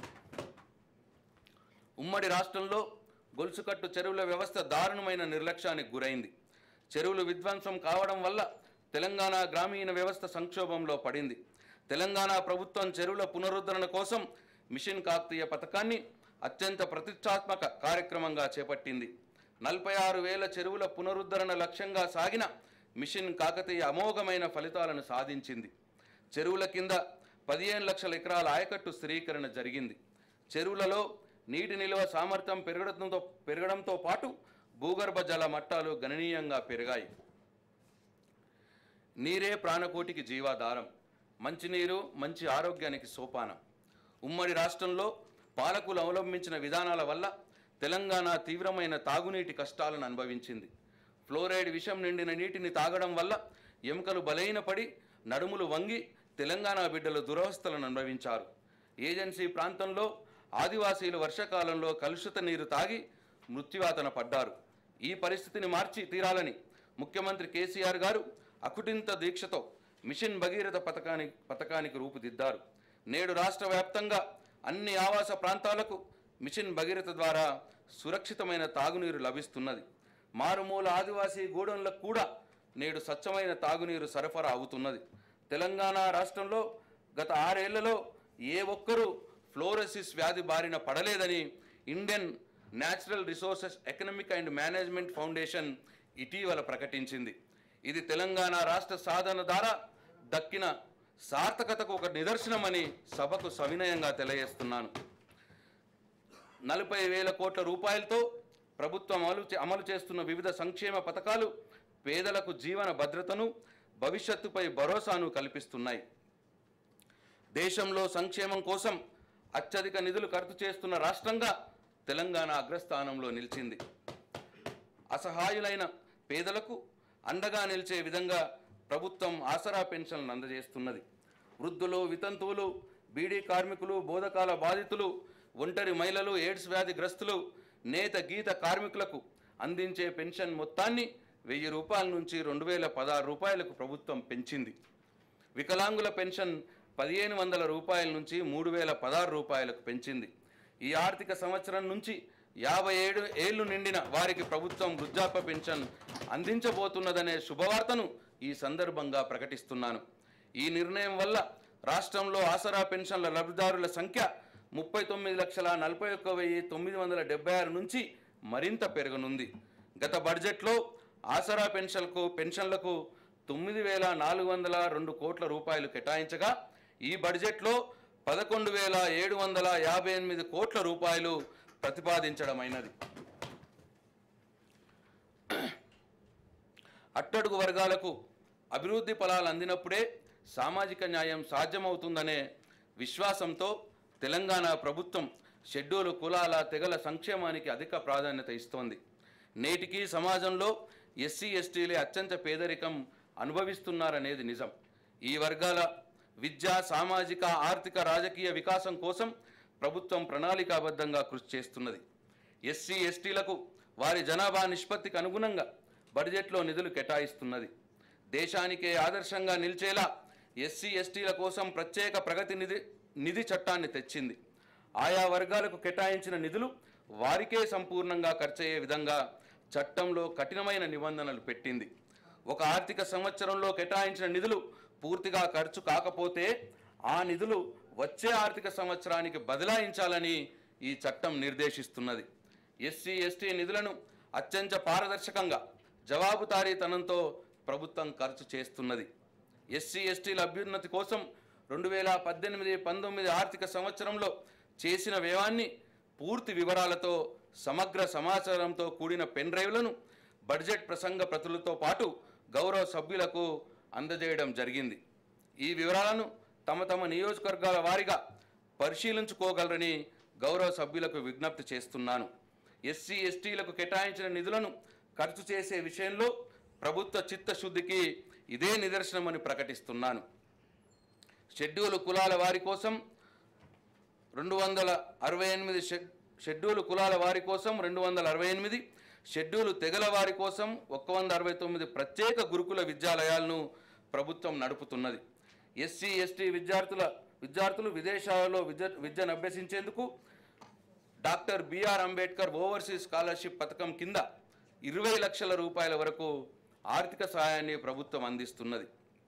ఉమ్మడి రాష్ట్రంలో గొలుసుకట్టు చెరువుల వ్యవస్థ దారుణమైన నిర్లక్ష్యానికి గురైంది చెరువులు విధ్వంసం కావడం వల్ల తెలంగాణ గ్రామీణ వ్యవస్థ సంక్షోభంలో పడింది తెలంగాణ ప్రభుత్వం చెరువుల పునరుద్ధరణ కోసం మిషన్ కాకతీయ పథకాన్ని అత్యంత ప్రతిష్టాత్మక కార్యక్రమంగా చేపట్టింది నలభై ఆరు వేల చెరువుల పునరుద్ధరణ లక్ష్యంగా సాగిన మిషన్ కాకతీయ అమోఘమైన ఫలితాలను సాధించింది చెరువుల కింద పదిహేను లక్షల ఎకరాల ఆయకట్టు స్థిరీకరణ జరిగింది చెరువులలో నీటి నిల్వ సామర్థ్యం పెరగడంతో పెరగడంతో పాటు భూగర్భ జల మట్టాలు గణనీయంగా పెరిగాయి నీరే ప్రాణకోటికి జీవాధారం మంచినీరు మంచి ఆరోగ్యానికి సోపానం ఉమ్మడి రాష్ట్రంలో పాలకులు అవలంబించిన విధానాల వల్ల తెలంగాణ తీవ్రమైన తాగునీటి కష్టాలను అనుభవించింది ఫ్లోరైడ్ విషం నిండిన నీటిని తాగడం వల్ల ఎముకలు బలహీనపడి నడుములు వంగి తెలంగాణ బిడ్డలు దురవస్థలను అనుభవించారు ఏజెన్సీ ప్రాంతంలో ఆదివాసీలు వర్షాకాలంలో కలుషిత నీరు తాగి మృత్యువాతన పడ్డారు ఈ పరిస్థితిని మార్చి తీరాలని ముఖ్యమంత్రి కేసీఆర్ గారు అకుటింత దీక్షతో మిషన్ భగీరథ పథకానికి పథకానికి రూపుదిద్దారు నేడు రాష్ట్ర వ్యాప్తంగా అన్ని ఆవాస ప్రాంతాలకు మిషన్ భగీరథ ద్వారా సురక్షితమైన తాగునీరు లభిస్తున్నది మారుమూల ఆదివాసీ గూడెంలకు కూడా నేడు స్వచ్ఛమైన తాగునీరు సరఫరా అవుతున్నది తెలంగాణ రాష్ట్రంలో గత ఆరేళ్లలో ఏ ఒక్కరూ ఫ్లోరోసిస్ వ్యాధి బారిన పడలేదని Indian natural resources economic and management foundation ఇటీవల ప్రకటించింది ఇది తెలంగాణ రాష్ట్ర సాధన ద్వారా దక్కిన సార్థకతకు ఒక నిదర్శనమని సభకు సవినయంగా తెలియజేస్తున్నాను నలభై వేల కోట్ల రూపాయలతో ప్రభుత్వం అమలు చే- అమలు చేస్తున్న వివిధ సంక్షేమ పథకాలు పేదలకు జీవన భద్రతను భవిష్యత్తుపై భరోసాను కల్పిస్తున్నాయి దేశంలో సంక్షేమం కోసం అత్యధిక నిధులు ఖర్చు చేస్తున్న రాష్ట్రంగా తెలంగాణ అగ్రస్థానంలో నిలిచింది అసహాయులైన పేదలకు అండగా నిలిచే విధంగా ప్రభుత్వం ఆసరా పెన్షన్లను అందజేస్తున్నది వృద్ధులు వితంతువులు బీడీ కార్మికులు బోధకాల బాధితులు ఒంటరి మహిళలు ఎయిడ్స్ వ్యాధిగ్రస్తులు నేత గీత కార్మికులకు అందించే పెన్షన్ మొత్తాన్ని వెయ్యి రూపాయల నుంచి రెండు వేల పదహారు రూపాయలకు ప్రభుత్వం పెంచింది వికలాంగుల పెన్షన్ పదిహేను వందల రూపాయల నుంచి మూడు వేల పదహారు రూపాయలకు పెంచింది ఈ ఆర్థిక సంవత్సరం నుంచి యాభై ఏడు ఏళ్లు నిండిన వారికి ప్రభుత్వం వృద్ధాప్య పెన్షన్ అందించబోతున్నదనే శుభవార్తను ఈ సందర్భంగా ప్రకటిస్తున్నాను ఈ నిర్ణయం వల్ల రాష్ట్రంలో ఆసరా పెన్షన్ల లబ్ధిదారుల సంఖ్య ముప్పై తొమ్మిది లక్షల నలభై ఒక్క వెయ్యి తొమ్మిది వందల డెబ్బై ఆరు నుంచి మరింత పెరగనుంది గత బడ్జెట్లో ఆసరా పెన్షన్లకు పెన్షన్లకు తొమ్మిది వేల నాలుగు వందల రెండు కోట్ల రూపాయలు కేటాయించగా ఈ బడ్జెట్లో పదకొండు వేల ఏడు వందల యాభై ఎనిమిది కోట్ల రూపాయలు ప్రతిపాదించడమైనది అట్టడుగు వర్గాలకు అభివృద్ధి ఫలాలు అందినప్పుడే సామాజిక న్యాయం సాధ్యమవుతుందనే విశ్వాసంతో తెలంగాణ ప్రభుత్వం షెడ్యూలు కులాల తెగల సంక్షేమానికి అధిక ప్రాధాన్యత ఇస్తోంది నేటికి సమాజంలో ఎస్సీ ఎస్టీలే అత్యంత పేదరికం అనుభవిస్తున్నారనేది నిజం ఈ వర్గాల విద్య సామాజిక ఆర్థిక రాజకీయ వికాసం కోసం ప్రభుత్వం ప్రణాళికాబద్ధంగా కృషి చేస్తున్నది ఎస్సీ ఎస్టీలకు వారి జనాభా నిష్పత్తికి అనుగుణంగా బడ్జెట్లో నిధులు కేటాయిస్తున్నది దేశానికే ఆదర్శంగా నిలిచేలా ఎస్సీ ఎస్టీల కోసం ప్రత్యేక ప్రగతి నిధి నిధి చట్టాన్ని తెచ్చింది ఆయా వర్గాలకు కేటాయించిన నిధులు వారికే సంపూర్ణంగా ఖర్చయ్యే విధంగా చట్టంలో కఠినమైన నిబంధనలు పెట్టింది ఒక ఆర్థిక సంవత్సరంలో కేటాయించిన నిధులు పూర్తిగా ఖర్చు కాకపోతే ఆ నిధులు వచ్చే ఆర్థిక సంవత్సరానికి బదలాయించాలని ఈ చట్టం నిర్దేశిస్తున్నది ఎస్సీ ఎస్టీ నిధులను అత్యంత పారదర్శకంగా జవాబుదారీతనంతో ప్రభుత్వం ఖర్చు చేస్తున్నది ఎస్సీ ఎస్టీల అభ్యున్నతి కోసం రెండు వేల పద్దెనిమిది పంతొమ్మిది ఆర్థిక సంవత్సరంలో చేసిన వ్యయాన్ని పూర్తి వివరాలతో సమగ్ర సమాచారంతో కూడిన పెన్ డ్రైవ్లను బడ్జెట్ ప్రసంగ ప్రతులతో పాటు గౌరవ సభ్యులకు అందజేయడం జరిగింది ఈ వివరాలను తమ తమ నియోజకవర్గాల వారీగా పరిశీలించుకోగలరని గౌరవ సభ్యులకు విజ్ఞప్తి చేస్తున్నాను ఎస్సీ ఎస్టీలకు కేటాయించిన నిధులను ఖర్చు చేసే విషయంలో ప్రభుత్వ చిత్తశుద్ధికి ఇదే నిదర్శనమని ప్రకటిస్తున్నాను షెడ్యూలు కులాల వారి కోసం రెండు వందల అరవై ఎనిమిది షెడ్ షెడ్యూలు కులాల వారి కోసం రెండు వందల అరవై ఎనిమిది షెడ్యూలు తెగల వారి కోసం ఒక్క వంద అరవై తొమ్మిది ప్రత్యేక గురుకుల విద్యాలయాలను ప్రభుత్వం నడుపుతున్నది ఎస్సీ ఎస్టీ విద్యార్థుల విద్యార్థులు విదేశాలలో విద్య విద్యను అభ్యసించేందుకు doctor B R Ambedkar overseas scholarship పథకం కింద ఇరవై లక్షల రూపాయల వరకు ఆర్థిక సహాయాన్ని ప్రభుత్వం అందిస్తున్నది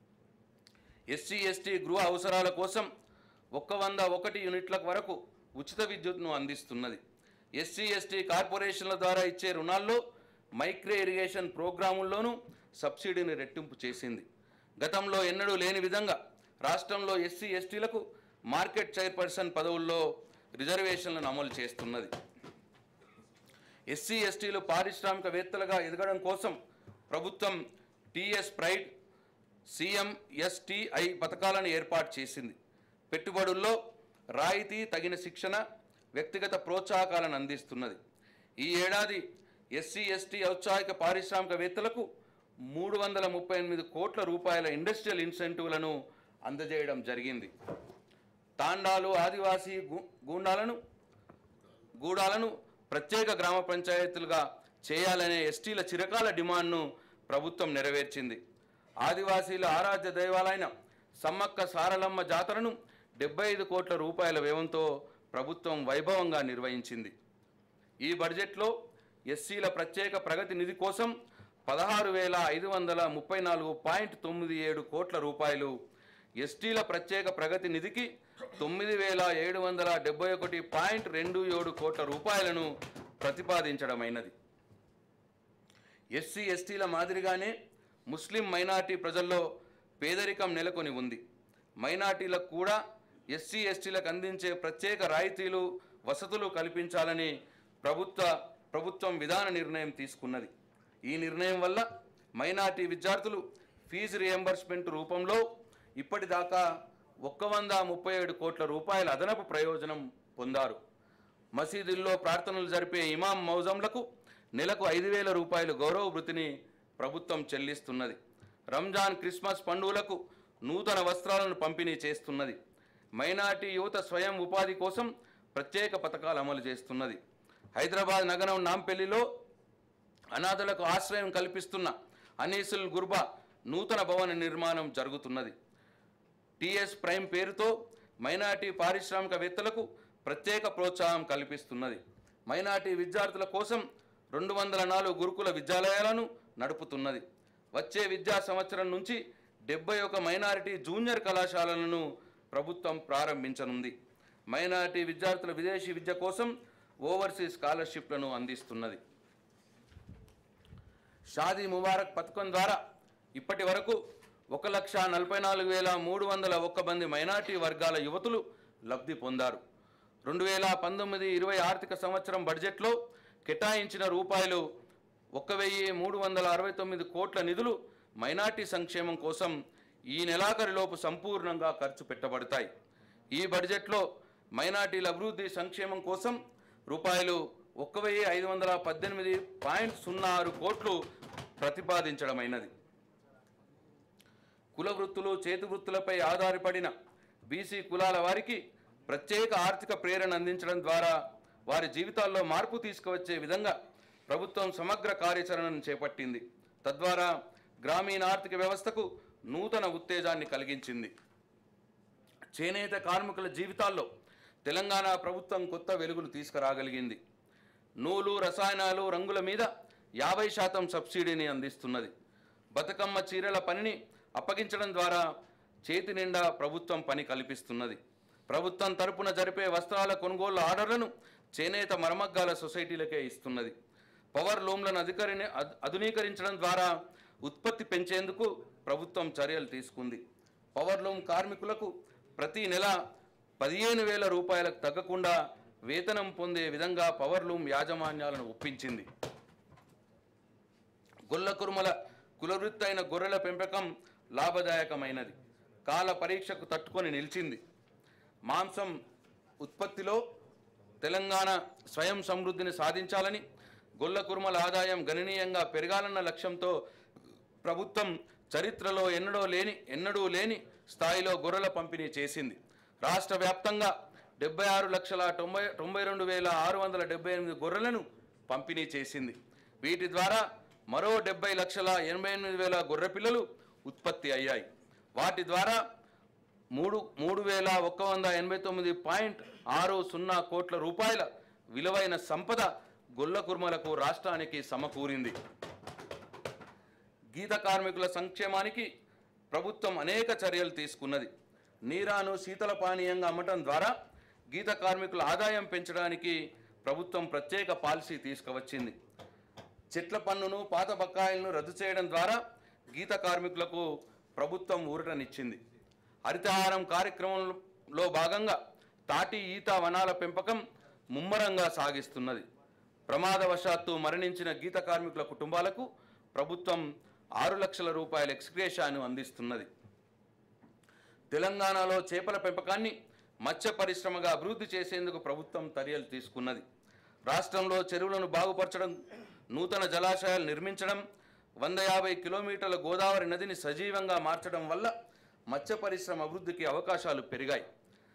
ఎస్సీ ఎస్టీ గృహ అవసరాల కోసం ఒక్క వంద ఒకటి యూనిట్ల వరకు ఉచిత విద్యుత్ను అందిస్తున్నది ఎస్సీ ఎస్టీ కార్పొరేషన్ల ద్వారా ఇచ్చే రుణాల్లో మైక్రో ఇరిగేషన్ ప్రోగ్రాముల్లోనూ సబ్సిడీని రెట్టింపు చేసింది గతంలో ఎన్నడూ లేని విధంగా రాష్ట్రంలో ఎస్సీ ఎస్టీలకు మార్కెట్ చైర్పర్సన్ పదవుల్లో రిజర్వేషన్లను అమలు చేస్తున్నది ఎస్సీ ఎస్టీలు పారిశ్రామికవేత్తలుగా ఎదగడం కోసం ప్రభుత్వం టీఎస్ ప్రైడ్ సీఎం ఎస్టీఐ పథకాలను ఏర్పాటు చేసింది పెట్టుబడుల్లో రాయితీ తగిన శిక్షణ వ్యక్తిగత ప్రోత్సాహకాలను అందిస్తున్నది ఈ ఏడాది ఎస్సీ ఎస్టీ ఔత్సాహిక పారిశ్రామికవేత్తలకు మూడు వందల ముప్పై ఎనిమిది కోట్ల రూపాయల ఇండస్ట్రియల్ ఇన్సెంటివ్లను అందజేయడం జరిగింది తాండాలు ఆదివాసీ గు- గూండాలను గూడాలను ప్రత్యేక గ్రామ పంచాయతీలుగా చేయాలనే ఎస్టీల చిరకాల డిమాండ్ను ప్రభుత్వం నెరవేర్చింది ఆదివాసీల ఆరాధ్య దైవాలైన సమ్మక్క సారలమ్మ జాతరను డెబ్బై ఐదు కోట్ల రూపాయల వ్యయంతో ప్రభుత్వం వైభవంగా నిర్వహించింది ఈ బడ్జెట్లో ఎస్సీల ప్రత్యేక ప్రగతి నిధి కోసం పదహారు వేల ఐదు వందల ముప్పై నాలుగు పాయింట్ తొమ్మిది ఏడు కోట్ల రూపాయలు ఎస్టీల ప్రత్యేక ప్రగతి నిధికి తొమ్మిది వేల ఏడు వందల డెబ్బై ఒకటి పాయింట్ రెండు ఏడు కోట్ల రూపాయలను ప్రతిపాదించడమైనది ఎస్సీ ఎస్టీల మాదిరిగానే ముస్లిం మైనార్టీ ప్రజల్లో పేదరికం నెలకొని ఉంది మైనార్టీలకు కూడా ఎస్సీ ఎస్టీలకు అందించే ప్రత్యేక రాయితీలు వసతులు కల్పించాలని ప్రభుత్వ ప్రభుత్వం విధాన నిర్ణయం తీసుకున్నది ఈ నిర్ణయం వల్ల మైనార్టీ విద్యార్థులు ఫీజు రియంబర్స్మెంట్ రూపంలో ఇప్పటిదాకా ఒక్క వంద ముప్పై ఏడు కోట్ల రూపాయల అదనపు ప్రయోజనం పొందారు మసీదుల్లో ప్రార్థనలు జరిపే ఇమాం మౌజంలకు నెలకు ఐదు వేల రూపాయలు గౌరవ వృత్తిని ప్రభుత్వం చెల్లిస్తున్నది రంజాన్ క్రిస్మస్ పండుగలకు నూతన వస్త్రాలను పంపిణీ చేస్తున్నది మైనార్టీ యువత స్వయం ఉపాధి కోసం ప్రత్యేక పథకాలు అమలు చేస్తున్నది హైదరాబాద్ నగరం నాంపల్లిలో అనాథలకు ఆశ్రయం కల్పిస్తున్న అనీసుల్ గుర్బా నూతన భవన నిర్మాణం జరుగుతున్నది టిఎస్ ప్రైమ్ పేరుతో మైనార్టీ పారిశ్రామికవేత్తలకు ప్రత్యేక ప్రోత్సాహం కల్పిస్తున్నది మైనార్టీ విద్యార్థుల కోసం రెండు వందల నాలుగు గురుకుల విద్యాలయాలను నడుపుతున్నది వచ్చే విద్యా సంవత్సరం నుంచి డెబ్బై ఒక మైనారిటీ జూనియర్ కళాశాలలను ప్రభుత్వం ప్రారంభించనుంది మైనారిటీ విద్యార్థుల విదేశీ విద్య కోసం ఓవర్సీస్ స్కాలర్షిప్లను అందిస్తున్నది షాదీ ముబారక్ పథకం ద్వారా ఇప్పటి వరకు ఒక లక్ష నలభై నాలుగు వేల మూడు వందల ఒక్క మంది మైనార్టీ వర్గాల యువతులు లబ్ధి పొందారు రెండు వేల పంతొమ్మిది ఇరవై ఆర్థిక సంవత్సరం బడ్జెట్లో కేటాయించిన రూపాయలు ఒక్క వెయ్యి మూడు వందల అరవై తొమ్మిది కోట్ల నిధులు మైనార్టీ సంక్షేమం కోసం ఈ నెలాఖరులోపు సంపూర్ణంగా ఖర్చు పెట్టబడతాయి ఈ బడ్జెట్లో మైనార్టీల అభివృద్ధి సంక్షేమం కోసం రూపాయలు ఒక్క వెయ్యి ఐదు వందల పద్దెనిమిది పాయింట్ సున్నా ఆరు కోట్లు ప్రతిపాదించడమైనది కుల వృత్తులు చేతి వృత్తులపై ఆధారపడిన బీసీ కులాల వారికి ప్రత్యేక ఆర్థిక ప్రేరణ అందించడం ద్వారా వారి జీవితాల్లో మార్పు తీసుకువచ్చే విధంగా ప్రభుత్వం సమగ్ర కార్యాచరణను చేపట్టింది తద్వారా గ్రామీణ ఆర్థిక వ్యవస్థకు నూతన ఉత్తేజాన్ని కలిగించింది చేనేత కార్మికుల జీవితాల్లో తెలంగాణ ప్రభుత్వం కొత్త వెలుగులు తీసుకురాగలిగింది నూలు రసాయనాలు రంగుల మీద యాభై శాతం సబ్సిడీని అందిస్తున్నది బతుకమ్మ చీరల పనిని అప్పగించడం ద్వారా చేతి నిండా ప్రభుత్వం పని కల్పిస్తున్నది ప్రభుత్వం తరపున జరిపే వస్త్రాల కొనుగోలు ఆర్డర్లను చేనేత మరమగ్గాల సొసైటీలకే ఇస్తున్నది పవర్ లూమ్లను అధికరిని అధ్- ఆధునీకరించడం ద్వారా ఉత్పత్తి పెంచేందుకు ప్రభుత్వం చర్యలు తీసుకుంది పవర్ లూమ్ కార్మికులకు ప్రతి నెల పదిహేను వేల రూపాయలకు తగ్గకుండా వేతనం పొందే విధంగా పవర్ లూమ్ యాజమాన్యాలను ఒప్పించింది గొల్ల కురుమల కులవృత్తి అయిన గొర్రెల పెంపకం లాభదాయకమైనది కాల పరీక్షకు తట్టుకొని నిలిచింది మాంసం ఉత్పత్తిలో తెలంగాణ స్వయం సమృద్ధిని సాధించాలని గొల్ల కురుమల ఆదాయం గణనీయంగా పెరగాలన్న లక్ష్యంతో ప్రభుత్వం చరిత్రలో ఎన్నడూ లేని ఎన్నడూ లేని స్థాయిలో గొర్రెల పంపిణీ చేసింది రాష్ట్ర వ్యాప్తంగా డెబ్బై ఆరు లక్షల తొంభై తొంభై రెండు వేల ఆరు వందల డెబ్బై ఎనిమిది గొర్రెలను పంపిణీ చేసింది వీటి ద్వారా మరో డెబ్బై లక్షల ఎనభై ఎనిమిది వేల గొర్రె పిల్లలు ఉత్పత్తి అయ్యాయి వాటి ద్వారా మూడు మూడు వేల ఒక్క వంద ఎనభై తొమ్మిది పాయింట్ ఆరు సున్నా కోట్ల రూపాయల విలువైన సంపద గొల్ల కుర్మలకు రాష్ట్రానికి సమకూరింది గీత కార్మికుల సంక్షేమానికి ప్రభుత్వం అనేక చర్యలు తీసుకున్నది నీరాను శీతల పానీయంగా అమ్మటం ద్వారా గీత కార్మికుల ఆదాయం పెంచడానికి ప్రభుత్వం ప్రత్యేక పాలసీ తీసుకువచ్చింది చెట్ల పన్నును పాత బకాయిలను రద్దు చేయడం ద్వారా గీత కార్మికులకు ప్రభుత్వం ఊరటనిచ్చింది హరితహారం కార్యక్రమంలో భాగంగా తాటి ఈత వనాల పెంపకం ముమ్మరంగా సాగిస్తున్నది ప్రమాదవశాత్తు మరణించిన గీత కార్మికుల కుటుంబాలకు ప్రభుత్వం ఆరు లక్షల రూపాయల ఎక్స్గ్రేషాను అందిస్తున్నది తెలంగాణలో చేపల పెంపకాన్ని మత్స్య పరిశ్రమగా అభివృద్ధి చేసేందుకు ప్రభుత్వం చర్యలు తీసుకున్నది రాష్ట్రంలో చెరువులను బాగుపరచడం నూతన జలాశయాలు నిర్మించడం వంద యాభై కిలోమీటర్ల గోదావరి నదిని సజీవంగా మార్చడం వల్ల మత్స్య పరిశ్రమ అభివృద్ధికి అవకాశాలు పెరిగాయి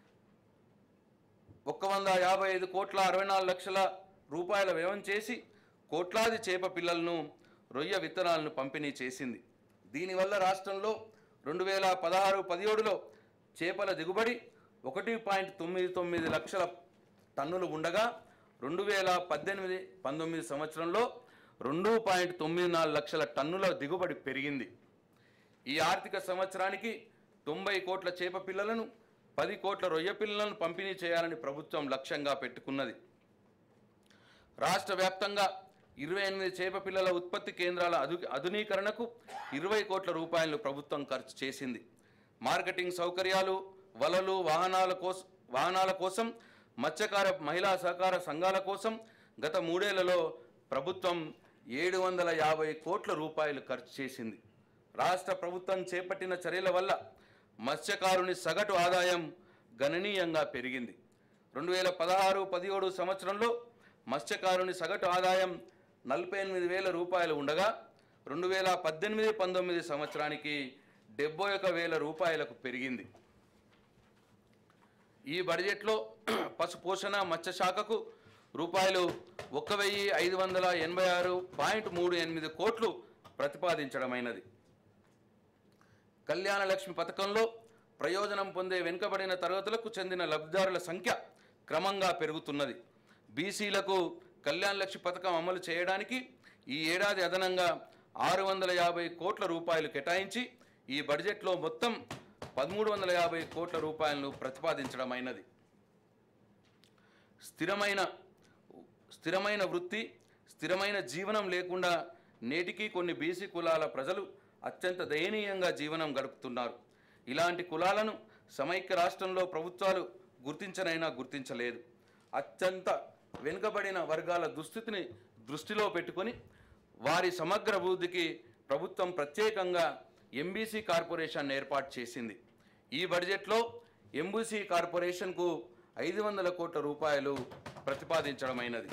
ఒక్క వంద యాభై ఐదు కోట్ల అరవై నాలుగు లక్షల రూపాయల వ్యయం చేసి కోట్లాది చేప పిల్లలను రొయ్య విత్తనాలను పంపిణీ చేసింది దీనివల్ల రాష్ట్రంలో రెండు వేల పదహారు పదిహేడులో చేపల దిగుబడి ఒకటి పాయింట్ తొమ్మిది తొమ్మిది లక్షల టన్నులు ఉండగా రెండు వేల పద్దెనిమిది పంతొమ్మిది సంవత్సరంలో రెండు పాయింట్ తొమ్మిది నాలుగు లక్షల టన్నుల దిగుబడి పెరిగింది ఈ ఆర్థిక సంవత్సరానికి తొంభై కోట్ల చేప పిల్లలను పది కోట్ల రొయ్య పిల్లలను పంపిణీ చేయాలని ప్రభుత్వం లక్ష్యంగా పెట్టుకున్నది రాష్ట్ర వ్యాప్తంగా ఇరవై ఎనిమిది చేప పిల్లల ఉత్పత్తి కేంద్రాల అధు ఆధునీకరణకు ఇరవై కోట్ల రూపాయలను ప్రభుత్వం ఖర్చు చేసింది మార్కెటింగ్ సౌకర్యాలు వలలు వాహనాల కోసం వాహనాల కోసం మత్స్యకార మహిళా సహకార సంఘాల కోసం గత మూడేళ్లలో ప్రభుత్వం ఏడు వందల యాభై కోట్ల రూపాయలు ఖర్చు చేసింది రాష్ట్ర ప్రభుత్వం చేపట్టిన చర్యల వల్ల మత్స్యకారుని సగటు ఆదాయం గణనీయంగా పెరిగింది రెండు వేల పదహారు పదిహేడు సంవత్సరంలో మత్స్యకారుని సగటు ఆదాయం నలభై ఎనిమిది వేల రూపాయలు ఉండగా రెండు వేల పద్దెనిమిది పంతొమ్మిది సంవత్సరానికి డెబ్బై ఒక వేల రూపాయలకు పెరిగింది ఈ బడ్జెట్లో పశు పోషణ మత్స్య శాఖకు రూపాయలు ఒక్క వెయ్యి ఐదు వందల ఎనభై ఆరు పాయింట్ మూడు ఎనిమిది కోట్లు ప్రతిపాదించడమైనది కళ్యాణ లక్ష్మి పథకంలో ప్రయోజనం పొందే వెనుకబడిన తరగతులకు చెందిన లబ్ధిదారుల సంఖ్య క్రమంగా పెరుగుతున్నది బీసీలకు కళ్యాణ లక్ష్మి పథకం అమలు చేయడానికి ఈ ఏడాది అదనంగా ఆరు వందల యాభై కోట్ల రూపాయలు కేటాయించి ఈ బడ్జెట్లో మొత్తం పదమూడు వందల యాభై కోట్ల రూపాయలను ప్రతిపాదించడమైనది స్థిరమైన స్థిరమైన వృత్తి స్థిరమైన జీవనం లేకుండా నేటికి కొన్ని బీసీ కులాల ప్రజలు అత్యంత దయనీయంగా జీవనం గడుపుతున్నారు ఇలాంటి కులాలను సమైక్య రాష్ట్రంలో ప్రభుత్వాలు గుర్తించనైనా గుర్తించలేదు అత్యంత వెనుకబడిన వర్గాల దుస్థితిని దృష్టిలో పెట్టుకొని వారి సమగ్ర అభివృద్ధికి ప్రభుత్వం ప్రత్యేకంగా ఎంబీసీ కార్పొరేషన్ ఏర్పాటు చేసింది ఈ బడ్జెట్లో ఎంబీసీ కార్పొరేషన్కు ఐదు వందల కోట్ల రూపాయలు ప్రతిపాదించడమైనది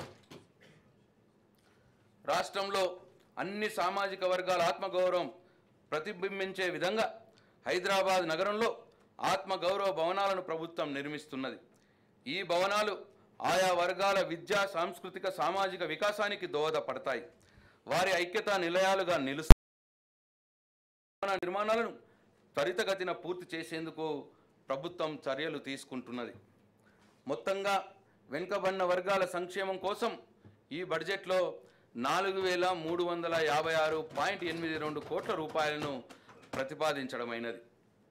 రాష్ట్రంలో అన్ని సామాజిక వర్గాల ఆత్మగౌరవం ప్రతిబింబించే విధంగా హైదరాబాద్ నగరంలో ఆత్మగౌరవ భవనాలను ప్రభుత్వం నిర్మిస్తున్నది ఈ భవనాలు ఆయా వర్గాల విద్యా సాంస్కృతిక సామాజిక వికాసానికి దోహదపడతాయి వారి ఐక్యతా నిలయాలుగా నిలుస్తాయి నిర్మాణాలను త్వరితగతిన పూర్తి చేసేందుకు ప్రభుత్వం చర్యలు తీసుకుంటున్నది మొత్తంగా వెనుకబడిన వర్గాల సంక్షేమం కోసం ఈ బడ్జెట్లో నాలుగు వేల మూడు వందల యాభై ఆరు పాయింట్ ఎనిమిది రెండు కోట్ల రూపాయలను ప్రతిపాదించడమైనది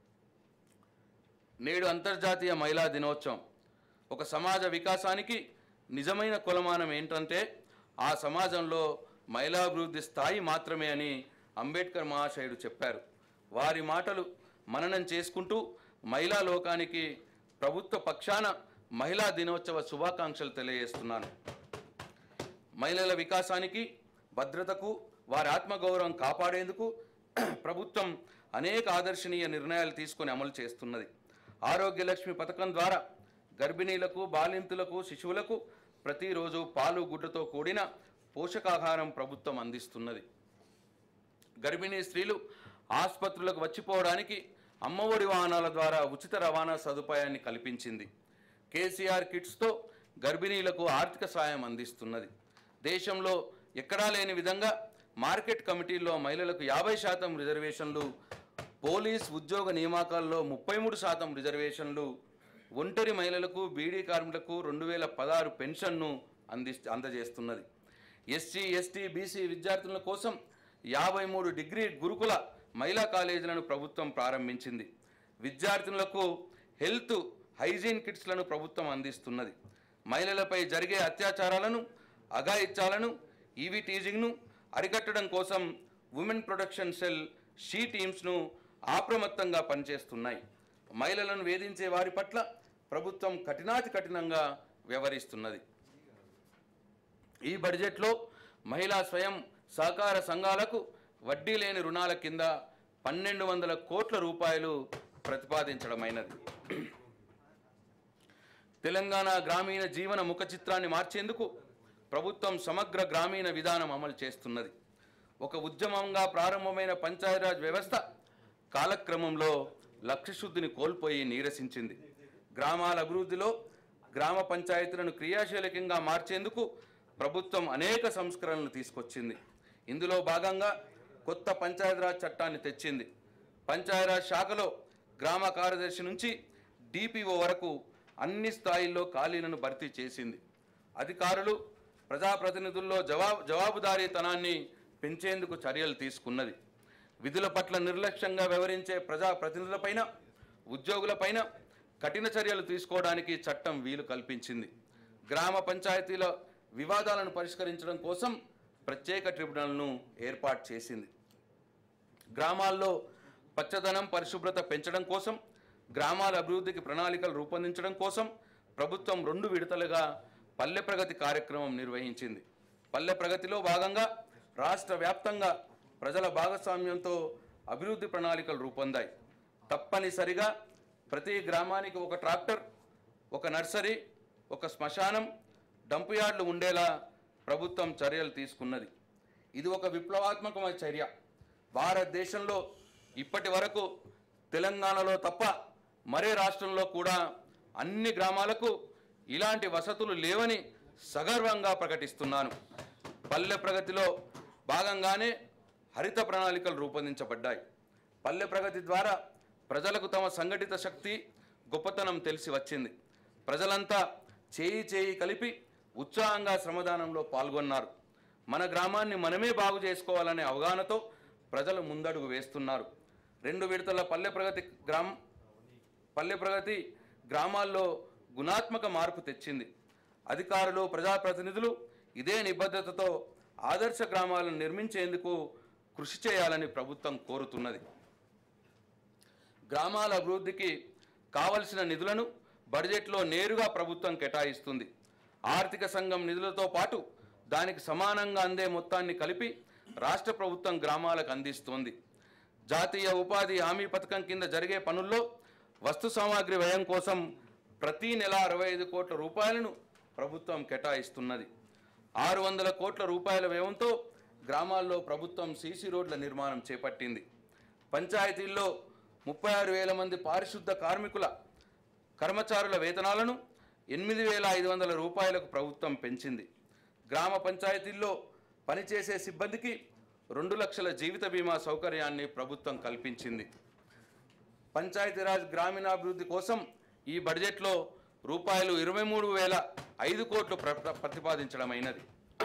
నేడు అంతర్జాతీయ మహిళా దినోత్సవం ఒక సమాజ వికాసానికి నిజమైన కొలమానం ఏంటంటే ఆ సమాజంలో మహిళాభివృద్ధి స్థాయి మాత్రమే అని అంబేద్కర్ మహాశయుడు చెప్పారు వారి మాటలు మననం చేసుకుంటూ మహిళా లోకానికి ప్రభుత్వ పక్షాన మహిళా దినోత్సవ శుభాకాంక్షలు తెలియజేస్తున్నాను మహిళల వికాసానికి భద్రతకు వారి ఆత్మగౌరవం కాపాడేందుకు ప్రభుత్వం అనేక ఆదర్శనీయ నిర్ణయాలు తీసుకొని అమలు చేస్తున్నది ఆరోగ్య లక్ష్మి పథకం ద్వారా గర్భిణీలకు బాలింతులకు శిశువులకు ప్రతిరోజు పాలు గుడ్డతో కూడిన పోషకాహారం ప్రభుత్వం అందిస్తున్నది గర్భిణీ స్త్రీలు ఆసుపత్రులకు వచ్చిపోవడానికి అమ్మఒడి వాహనాల ద్వారా ఉచిత రవాణా సదుపాయాన్ని కల్పించింది కేసీఆర్ కిట్స్తో గర్భిణీలకు ఆర్థిక సాయం అందిస్తున్నది దేశంలో ఎక్కడా లేని విధంగా మార్కెట్ కమిటీల్లో మహిళలకు యాభై శాతం రిజర్వేషన్లు పోలీస్ ఉద్యోగ నియామకాల్లో ముప్పై మూడు శాతం రిజర్వేషన్లు ఒంటరి మహిళలకు బీడీ కార్మికులకు రెండు వేల పదహారు పెన్షన్ను అంది అందజేస్తున్నది ఎస్సీ ఎస్టీ బీసీ విద్యార్థుల కోసం యాభై మూడు డిగ్రీ గురుకుల మహిళా కాలేజీలను ప్రభుత్వం ప్రారంభించింది విద్యార్థినులకు హెల్త్ హైజీన్ కిట్స్లను ప్రభుత్వం అందిస్తున్నది మహిళలపై జరిగే అత్యాచారాలను అఘాయిత్యాలను ఈవీ టీజింగ్ను అరికట్టడం కోసం ఉమెన్ ప్రొటెక్షన్ సెల్ షీ టీమ్స్ను అప్రమత్తంగా పనిచేస్తున్నాయి మహిళలను వేధించే వారి పట్ల ప్రభుత్వం కఠినాతి కఠినంగా వ్యవహరిస్తున్నది ఈ బడ్జెట్లో మహిళా స్వయం సహకార సంఘాలకు వడ్డీ లేని రుణాల కింద పన్నెండు వందల కోట్ల రూపాయలు ప్రతిపాదించడమైనది తెలంగాణ గ్రామీణ జీవన ముఖ చిత్రాన్ని మార్చేందుకు ప్రభుత్వం సమగ్ర గ్రామీణ విధానం అమలు చేస్తున్నది ఒక ఉద్యమంగా ప్రారంభమైన పంచాయతీరాజ్ వ్యవస్థ కాలక్రమంలో లక్ష్యశుద్ధిని కోల్పోయి నీరసించింది గ్రామాల అభివృద్ధిలో గ్రామ పంచాయతీలను క్రియాశీలకంగా మార్చేందుకు ప్రభుత్వం అనేక సంస్కరణలు తీసుకొచ్చింది ఇందులో భాగంగా కొత్త పంచాయతీరాజ్ చట్టాన్ని తెచ్చింది పంచాయతీరాజ్ శాఖలో గ్రామ కార్యదర్శి నుంచి డిపిఓ వరకు అన్ని స్థాయిల్లో ఖాళీలను భర్తీ చేసింది అధికారులు ప్రజాప్రతినిధుల్లో జవాబు జవాబుదారీతనాన్ని పెంచేందుకు చర్యలు తీసుకున్నది విధుల పట్ల నిర్లక్ష్యంగా వ్యవహరించే ప్రజాప్రతినిధులపైన ఉద్యోగులపైన కఠిన చర్యలు తీసుకోవడానికి చట్టం వీలు కల్పించింది గ్రామ పంచాయతీల వివాదాలను పరిష్కరించడం కోసం ప్రత్యేక ట్రిబ్యునల్ను ఏర్పాటు చేసింది గ్రామాల్లో పచ్చదనం పరిశుభ్రత పెంచడం కోసం గ్రామాల అభివృద్ధికి ప్రణాళికలు రూపొందించడం కోసం ప్రభుత్వం రెండు విడతలుగా పల్లె ప్రగతి కార్యక్రమం నిర్వహించింది పల్లె ప్రగతిలో భాగంగా రాష్ట్ర వ్యాప్తంగా ప్రజల భాగస్వామ్యంతో అభివృద్ధి ప్రణాళికలు రూపొందాయి తప్పనిసరిగా ప్రతి గ్రామానికి ఒక ట్రాక్టర్ ఒక నర్సరీ ఒక శ్మశానం డంపు యార్డులు ఉండేలా ప్రభుత్వం చర్యలు తీసుకున్నది ఇది ఒక విప్లవాత్మకమైన చర్య భారతదేశంలో ఇప్పటి వరకు తెలంగాణలో తప్ప మరే రాష్ట్రంలో కూడా అన్ని గ్రామాలకు ఇలాంటి వసతులు లేవని సగర్వంగా ప్రకటిస్తున్నాను పల్లె ప్రగతిలో భాగంగానే హరిత ప్రణాళికలు రూపొందించబడ్డాయి పల్లె ప్రగతి ద్వారా ప్రజలకు తమ సంఘటిత శక్తి గొప్పతనం తెలిసి వచ్చింది ప్రజలంతా చేయి చేయి కలిపి ఉత్సాహంగా శ్రమదానంలో పాల్గొన్నారు మన గ్రామాన్ని మనమే బాగు చేసుకోవాలనే అవగాహనతో ప్రజలు ముందడుగు వేస్తున్నారు రెండు విడతల పల్లె ప్రగతి గ్రామ పల్లె ప్రగతి గ్రామాల్లో గుణాత్మక మార్పు తెచ్చింది అధికారులు ప్రజాప్రతినిధులు ఇదే నిబద్ధతతో ఆదర్శ గ్రామాలను నిర్మించేందుకు కృషి చేయాలని ప్రభుత్వం కోరుతున్నది గ్రామాల అభివృద్ధికి కావలసిన నిధులను బడ్జెట్లో నేరుగా ప్రభుత్వం కేటాయిస్తుంది ఆర్థిక సంఘం నిధులతో పాటు దానికి సమానంగా అందే మొత్తాన్ని కలిపి రాష్ట్ర ప్రభుత్వం గ్రామాలకు అందిస్తోంది జాతీయ ఉపాధి హామీ పథకం కింద జరిగే పనుల్లో వస్తు సామాగ్రి వ్యయం కోసం ప్రతి నెల అరవై ఐదు కోట్ల రూపాయలను ప్రభుత్వం కేటాయిస్తున్నది ఆరు వందల కోట్ల రూపాయల వ్యయంతో గ్రామాల్లో ప్రభుత్వం సీసీ రోడ్ల నిర్మాణం చేపట్టింది పంచాయతీల్లో ముప్పై ఆరు వేల మంది పారిశుద్ధ కార్మికుల కర్మచారుల వేతనాలను ఎనిమిది వేల ఐదు వందల రూపాయలకు ప్రభుత్వం పెంచింది గ్రామ పంచాయతీల్లో పనిచేసే సిబ్బందికి రెండు లక్షల జీవిత బీమా సౌకర్యాన్ని ప్రభుత్వం కల్పించింది పంచాయతీరాజ్ గ్రామీణాభివృద్ధి కోసం ఈ బడ్జెట్లో రూపాయలు ఇరవై మూడు వేల ఐదు కోట్లు ప్ర- ప్రతిపాదించడమైనది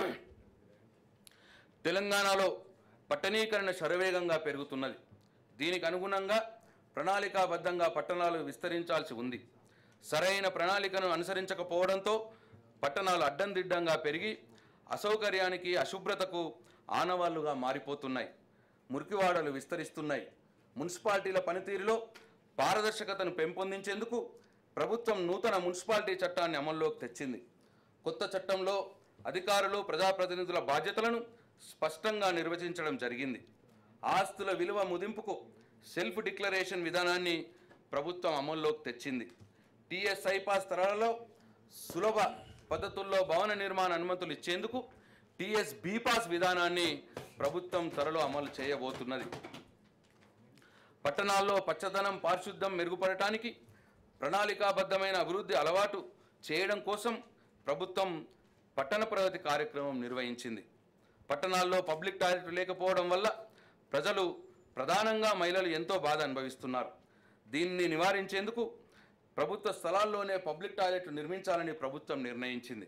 తెలంగాణలో పట్టణీకరణ శరవేగంగా పెరుగుతున్నది దీనికి అనుగుణంగా ప్రణాళికాబద్ధంగా పట్టణాలు విస్తరించాల్సి ఉంది సరైన ప్రణాళికను అనుసరించకపోవడంతో పట్టణాలు అడ్డందిడ్డంగా పెరిగి అసౌకర్యానికి అశుభ్రతకు ఆనవాళ్లుగా మారిపోతున్నాయి మురికివాడలు విస్తరిస్తున్నాయి మున్సిపాలిటీల పనితీరులో పారదర్శకతను పెంపొందించేందుకు ప్రభుత్వం నూతన మున్సిపాలిటీ చట్టాన్ని అమల్లోకి తెచ్చింది కొత్త చట్టంలో అధికారులు ప్రజాప్రతినిధుల బాధ్యతలను స్పష్టంగా నిర్వచించడం జరిగింది ఆస్తుల విలువ ముదింపుకు సెల్ఫ్ డిక్లరేషన్ విధానాన్ని ప్రభుత్వం అమల్లోకి తెచ్చింది టీఎస్ఐ పాస్ స్థలాలలో సులభ పద్ధతుల్లో భవన నిర్మాణ అనుమతులు ఇచ్చేందుకు టీఎస్ పాస్ విధానాన్ని ప్రభుత్వం త్వరలో అమలు చేయబోతున్నది పట్టణాల్లో పచ్చదనం పారిశుద్ధం మెరుగుపడటానికి ప్రణాళికాబద్ధమైన అభివృద్ధి అలవాటు చేయడం కోసం ప్రభుత్వం పట్టణ ప్రగతి కార్యక్రమం నిర్వహించింది పట్టణాల్లో పబ్లిక్ టాయిలెట్ లేకపోవడం వల్ల ప్రజలు ప్రధానంగా మహిళలు ఎంతో బాధ అనుభవిస్తున్నారు దీన్ని నివారించేందుకు ప్రభుత్వ స్థలాల్లోనే పబ్లిక్ టాయిలెట్ నిర్మించాలని ప్రభుత్వం నిర్ణయించింది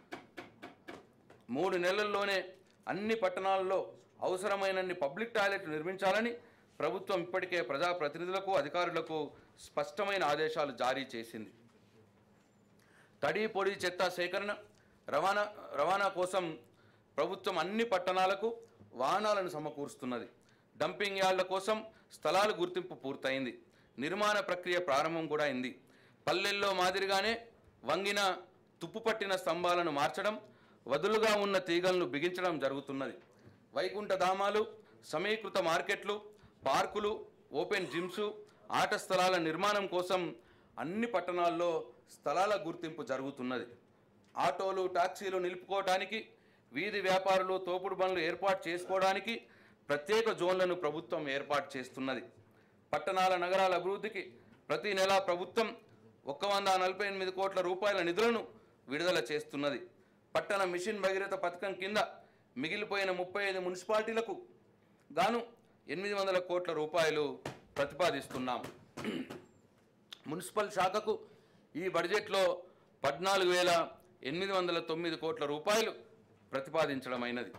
మూడు నెలల్లోనే అన్ని పట్టణాల్లో అవసరమైనన్ని పబ్లిక్ టాయిలెట్ నిర్మించాలని ప్రభుత్వం ఇప్పటికే ప్రజాప్రతినిధులకు అధికారులకు స్పష్టమైన ఆదేశాలు జారీ చేసింది తడి పొడి చెత్త సేకరణ రవాణా రవాణా కోసం ప్రభుత్వం అన్ని పట్టణాలకు వాహనాలను సమకూరుస్తున్నది డంపింగ్ యార్డుల కోసం స్థలాలు గుర్తింపు పూర్తయింది నిర్మాణ ప్రక్రియ ప్రారంభం కూడా అయింది పల్లెల్లో మాదిరిగానే వంగిన తుప్పు పట్టిన స్తంభాలను మార్చడం వదులుగా ఉన్న తీగలను బిగించడం జరుగుతున్నది వైకుంఠ ధామాలు సమీకృత మార్కెట్లు పార్కులు ఓపెన్ జిమ్స్ ఆట స్థలాల నిర్మాణం కోసం అన్ని పట్టణాల్లో స్థలాల గుర్తింపు జరుగుతున్నది ఆటోలు టాక్సీలు నిలుపుకోవటానికి వీధి వ్యాపారులు తోపుడు బండ్లు ఏర్పాటు చేసుకోవడానికి ప్రత్యేక జోన్లను ప్రభుత్వం ఏర్పాటు చేస్తున్నది పట్టణాల నగరాల అభివృద్ధికి ప్రతి నెలా ప్రభుత్వం ఒక్క వంద నలభై ఎనిమిది కోట్ల రూపాయల నిధులను విడుదల చేస్తున్నది పట్టణ మిషన్ భగీరథ పథకం కింద మిగిలిపోయిన ముప్పై ఐదు మున్సిపాలిటీలకు గాను ఎనిమిది వందల కోట్ల రూపాయలు ప్రతిపాదిస్తున్నాం మున్సిపల్ శాఖకు ఈ బడ్జెట్లో పద్నాలుగు వేల ఎనిమిది వందల తొమ్మిది కోట్ల రూపాయలు ప్రతిపాదించడమైనది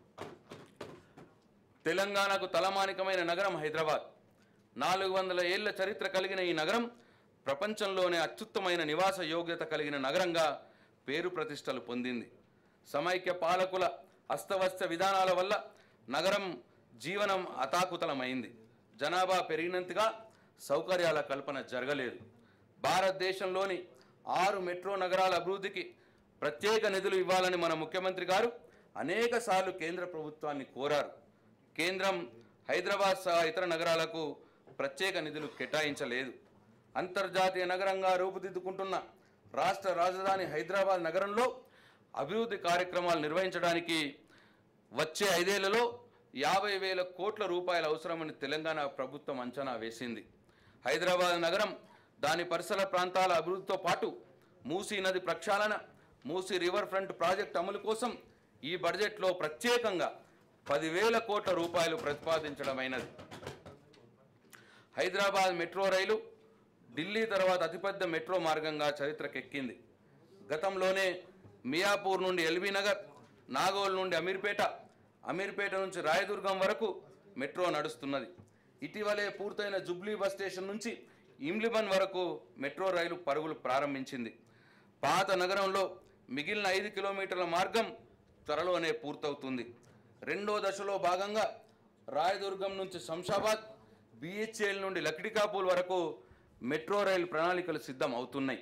తెలంగాణకు తలమానికమైన నగరం హైదరాబాద్ నాలుగు వందల ఏళ్ల చరిత్ర కలిగిన ఈ నగరం ప్రపంచంలోనే అత్యుత్తమైన నివాస యోగ్యత కలిగిన నగరంగా పేరు ప్రతిష్టలు పొందింది సమైక్య పాలకుల అస్తవ్యస్త విధానాల వల్ల నగరం జీవనం అతాకుతలమైంది జనాభా పెరిగినంతగా సౌకర్యాల కల్పన జరగలేదు భారతదేశంలోని ఆరు మెట్రో నగరాల అభివృద్ధికి ప్రత్యేక నిధులు ఇవ్వాలని మన ముఖ్యమంత్రి గారు అనేక సార్లు కేంద్ర ప్రభుత్వాన్ని కోరారు కేంద్రం హైదరాబాద్ సహా ఇతర నగరాలకు ప్రత్యేక నిధులు కేటాయించలేదు అంతర్జాతీయ నగరంగా రూపుదిద్దుకుంటున్న రాష్ట్ర రాజధాని హైదరాబాద్ నగరంలో అభివృద్ధి కార్యక్రమాలు నిర్వహించడానికి వచ్చే ఐదేళ్లలో యాభై వేల కోట్ల రూపాయల అవసరమని తెలంగాణ ప్రభుత్వం అంచనా వేసింది హైదరాబాద్ నగరం దాని పరిసర ప్రాంతాల అభివృద్ధితో పాటు మూసీ నది ప్రక్షాళన మూసీ రివర్ ఫ్రంట్ ప్రాజెక్ట్ అమలు కోసం ఈ బడ్జెట్లో ప్రత్యేకంగా పదివేల కోట్ల రూపాయలు ప్రతిపాదించడమైనది హైదరాబాద్ మెట్రో రైలు ఢిల్లీ తర్వాత అతిపెద్ద మెట్రో మార్గంగా చరిత్రకెక్కింది గతంలోనే మియాపూర్ నుండి ఎల్బీ నగర్ నాగోల్ నుండి అమీర్పేట అమీర్పేట నుంచి రాయదుర్గం వరకు మెట్రో నడుస్తున్నది ఇటీవలే పూర్తయిన జుబ్లీ బస్ స్టేషన్ నుంచి ఇమ్లిబన్ వరకు మెట్రో రైలు పరుగులు ప్రారంభించింది పాత నగరంలో మిగిలిన ఐదు కిలోమీటర్ల మార్గం త్వరలోనే పూర్తవుతుంది రెండో దశలో భాగంగా రాయదుర్గం నుంచి శంషాబాద్ బిహెచ్ఎల్ నుండి లక్డికాపూల్ వరకు మెట్రో రైలు ప్రణాళికలు సిద్ధం అవుతున్నాయి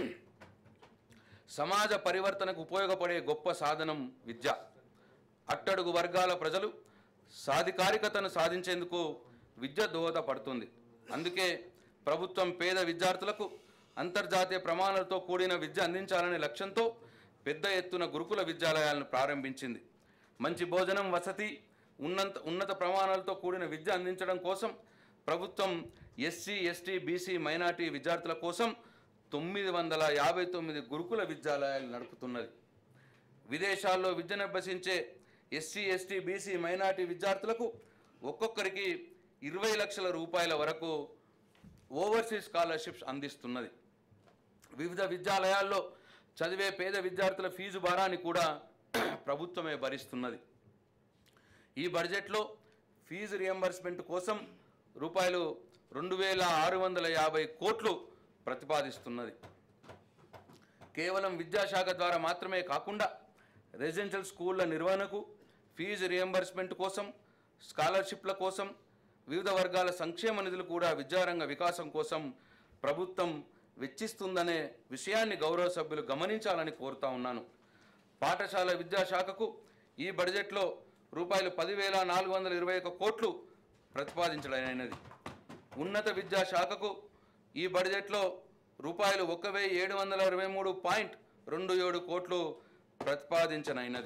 సమాజ పరివర్తనకు ఉపయోగపడే గొప్ప సాధనం విద్య అట్టడుగు వర్గాల ప్రజలు సాధికారికతను సాధించేందుకు విద్య దోహదపడుతుంది అందుకే ప్రభుత్వం పేద విద్యార్థులకు అంతర్జాతీయ ప్రమాణాలతో కూడిన విద్య అందించాలనే లక్ష్యంతో పెద్ద ఎత్తున గురుకుల విద్యాలయాలను ప్రారంభించింది మంచి భోజనం వసతి ఉన్నత ఉన్నత ప్రమాణాలతో కూడిన విద్య అందించడం కోసం ప్రభుత్వం ఎస్సీ ఎస్టీ బీసీ మైనార్టీ విద్యార్థుల కోసం తొమ్మిది వందల యాభై తొమ్మిది గురుకుల విద్యాలయాలు నడుపుతున్నది విదేశాల్లో విద్యను అభ్యసించే ఎస్సీ ఎస్టీ బీసీ మైనార్టీ విద్యార్థులకు ఒక్కొక్కరికి ఇరవై లక్షల రూపాయల వరకు ఓవర్సీస్ స్కాలర్షిప్స్ అందిస్తున్నది వివిధ విద్యాలయాల్లో చదివే పేద విద్యార్థుల ఫీజు భారాన్ని కూడా ప్రభుత్వమే భరిస్తున్నది ఈ బడ్జెట్లో ఫీజు రియంబర్స్మెంట్ కోసం రూపాయలు రెండు వేల ఆరు వందల యాభై కోట్లు ప్రతిపాదిస్తున్నది కేవలం విద్యాశాఖ ద్వారా మాత్రమే కాకుండా రెసిడెన్షియల్ స్కూళ్ళ నిర్వహణకు ఫీజు రియంబర్స్మెంట్ కోసం స్కాలర్షిప్ల కోసం వివిధ వర్గాల సంక్షేమ నిధులు కూడా విద్యారంగ వికాసం కోసం ప్రభుత్వం వెచ్చిస్తుందనే విషయాన్ని గౌరవ సభ్యులు గమనించాలని కోరుతా ఉన్నాను పాఠశాల విద్యాశాఖకు ఈ బడ్జెట్లో రూపాయలు పదివేల నాలుగు వందల ఇరవై ఒక కోట్లు ప్రతిపాదించడమైనది ఉన్నత విద్యాశాఖకు ఈ బడ్జెట్లో రూపాయలు ఒక వెయ్యి ఏడు వందల ఇరవై మూడు పాయింట్ రెండు ఏడు కోట్లు ప్రతిపాదించనైనది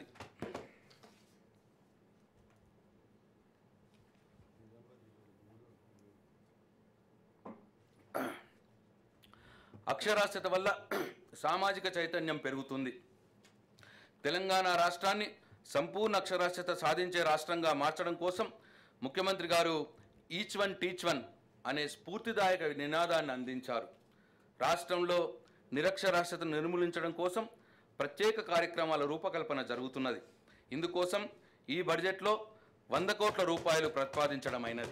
అక్షరాస్యత వల్ల సామాజిక చైతన్యం పెరుగుతుంది తెలంగాణ రాష్ట్రాన్ని సంపూర్ణ అక్షరాస్యత సాధించే రాష్ట్రంగా మార్చడం కోసం ముఖ్యమంత్రి గారు ఈచ్ వన్ టీచ్ వన్ అనే స్ఫూర్తిదాయక నినాదాన్ని అందించారు రాష్ట్రంలో నిరక్షరాస్యతను నిర్మూలించడం కోసం ప్రత్యేక కార్యక్రమాల రూపకల్పన జరుగుతున్నది ఇందుకోసం ఈ బడ్జెట్లో వంద కోట్ల రూపాయలు ప్రతిపాదించడమైనది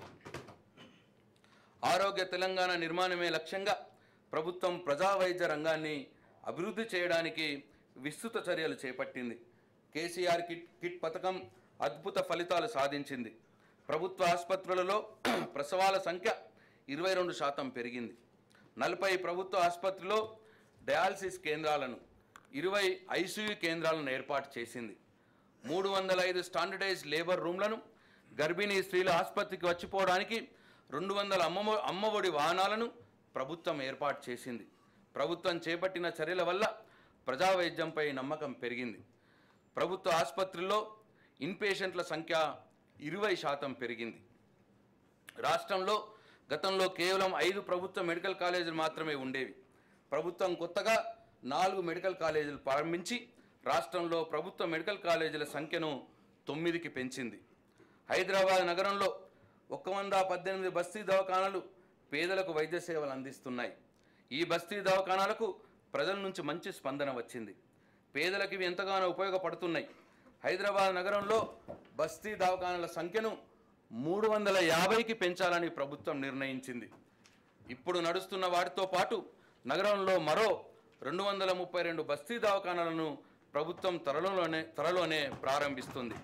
ఆరోగ్య తెలంగాణ నిర్మాణమే లక్ష్యంగా ప్రభుత్వం ప్రజా వైద్య రంగాన్ని అభివృద్ధి చేయడానికి విస్తృత చర్యలు చేపట్టింది కేసీఆర్ కిట్ కిట్ పథకం అద్భుత ఫలితాలు సాధించింది ప్రభుత్వ ఆసుపత్రులలో ప్రసవాల సంఖ్య ఇరవై రెండు శాతం పెరిగింది నలభై ప్రభుత్వ ఆసుపత్రిలో డయాలసిస్ కేంద్రాలను ఇరవై ఐసీయూ కేంద్రాలను ఏర్పాటు చేసింది మూడు వందల ఐదు స్టాండర్డైజ్ లేబర్ రూమ్లను గర్భిణీ స్త్రీల ఆసుపత్రికి వచ్చిపోవడానికి రెండు వందల అమ్మమ అమ్మఒడి వాహనాలను ప్రభుత్వం ఏర్పాటు చేసింది ప్రభుత్వం చేపట్టిన చర్యల వల్ల ప్రజా వైద్యంపై నమ్మకం పెరిగింది ప్రభుత్వ ఆసుపత్రుల్లో ఇన్పేషెంట్ల సంఖ్య ఇరవై శాతం పెరిగింది రాష్ట్రంలో గతంలో కేవలం ఐదు ప్రభుత్వ మెడికల్ కాలేజీలు మాత్రమే ఉండేవి ప్రభుత్వం కొత్తగా నాలుగు మెడికల్ కాలేజీలు ప్రారంభించి రాష్ట్రంలో ప్రభుత్వ మెడికల్ కాలేజీల సంఖ్యను తొమ్మిదికి పెంచింది హైదరాబాద్ నగరంలో ఒక వంద పద్దెనిమిది బస్తీ దవాఖానాలు పేదలకు వైద్య సేవలు అందిస్తున్నాయి ఈ బస్తీ దవాఖానాలకు ప్రజల నుంచి మంచి స్పందన వచ్చింది పేదలకు ఇవి ఎంతగానో ఉపయోగపడుతున్నాయి హైదరాబాద్ నగరంలో బస్తీ దవాఖానాల సంఖ్యను మూడు వందల యాభైకి పెంచాలని ప్రభుత్వం నిర్ణయించింది ఇప్పుడు నడుస్తున్న వాటితో పాటు నగరంలో మరో రెండు వందల ముప్పై రెండు బస్తీ దవాఖానాలను ప్రభుత్వం త్వరలోనే త్వరలోనే ప్రారంభిస్తుంది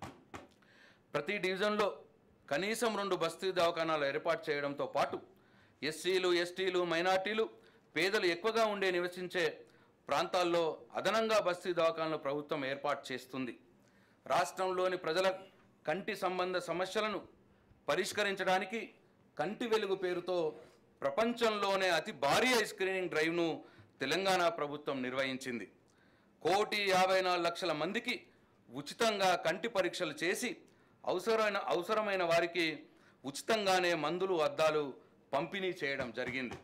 ప్రతి డివిజన్లో కనీసం రెండు బస్తీ దవాఖానాలు ఏర్పాటు చేయడంతో పాటు ఎస్సీలు ఎస్టీలు మైనార్టీలు పేదలు ఎక్కువగా ఉండే నివసించే ప్రాంతాల్లో అదనంగా బస్తీ దవాఖానాలు ప్రభుత్వం ఏర్పాటు చేస్తుంది రాష్ట్రంలోని ప్రజల కంటి సంబంధ సమస్యలను పరిష్కరించడానికి కంటి వెలుగు పేరుతో ప్రపంచంలోనే అతి భారీ ఐ స్క్రీనింగ్ డ్రైవ్ను తెలంగాణ ప్రభుత్వం నిర్వహించింది కోటి యాభై నాలుగు లక్షల మందికి ఉచితంగా కంటి పరీక్షలు చేసి అవసరమైన అవసరమైన వారికి ఉచితంగానే మందులు అద్దాలు పంపిణీ చేయడం జరిగింది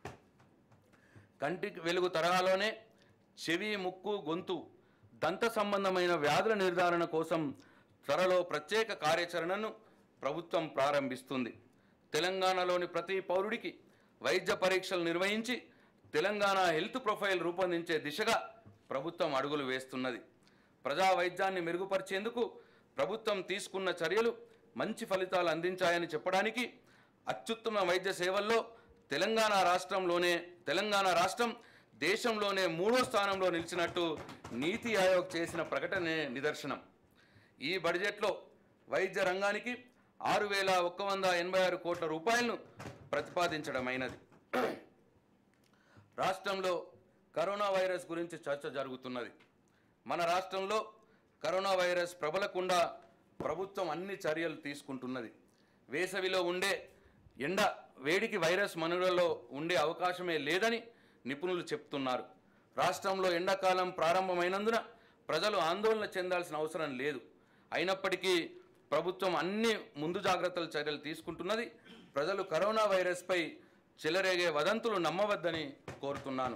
కంటి వెలుగు తరహాలోనే చెవి ముక్కు గొంతు దంత సంబంధమైన వ్యాధుల నిర్ధారణ కోసం త్వరలో ప్రత్యేక కార్యాచరణను ప్రభుత్వం ప్రారంభిస్తుంది తెలంగాణలోని ప్రతి పౌరుడికి వైద్య పరీక్షలు నిర్వహించి తెలంగాణ హెల్త్ ప్రొఫైల్ రూపొందించే దిశగా ప్రభుత్వం అడుగులు వేస్తున్నది ప్రజా వైద్యాన్ని మెరుగుపరిచేందుకు ప్రభుత్వం తీసుకున్న చర్యలు మంచి ఫలితాలు అందించాయని చెప్పడానికి అత్యుత్తమ వైద్య సేవల్లో తెలంగాణ రాష్ట్రంలోనే తెలంగాణ రాష్ట్రం దేశంలోనే మూడో స్థానంలో నిలిచినట్టు నీతి ఆయోగ్ చేసిన ప్రకటనే నిదర్శనం ఈ బడ్జెట్లో వైద్య రంగానికి ఆరు వేల ఒక్క వంద ఎనభై ఆరు కోట్ల రూపాయలను ప్రతిపాదించడమైనది రాష్ట్రంలో కరోనా వైరస్ గురించి చర్చ జరుగుతున్నది మన రాష్ట్రంలో కరోనా వైరస్ ప్రబలకుండా ప్రభుత్వం అన్ని చర్యలు తీసుకుంటున్నది వేసవిలో ఉండే ఎండ వేడికి వైరస్ మనుగడలో ఉండే అవకాశమే లేదని నిపుణులు చెప్తున్నారు రాష్ట్రంలో ఎండాకాలం ప్రారంభమైనందున ప్రజలు ఆందోళన చెందాల్సిన అవసరం లేదు అయినప్పటికీ ప్రభుత్వం అన్ని ముందు జాగ్రత్తల చర్యలు తీసుకుంటున్నది ప్రజలు కరోనా వైరస్పై చెలరేగే వదంతులు నమ్మవద్దని కోరుతున్నాను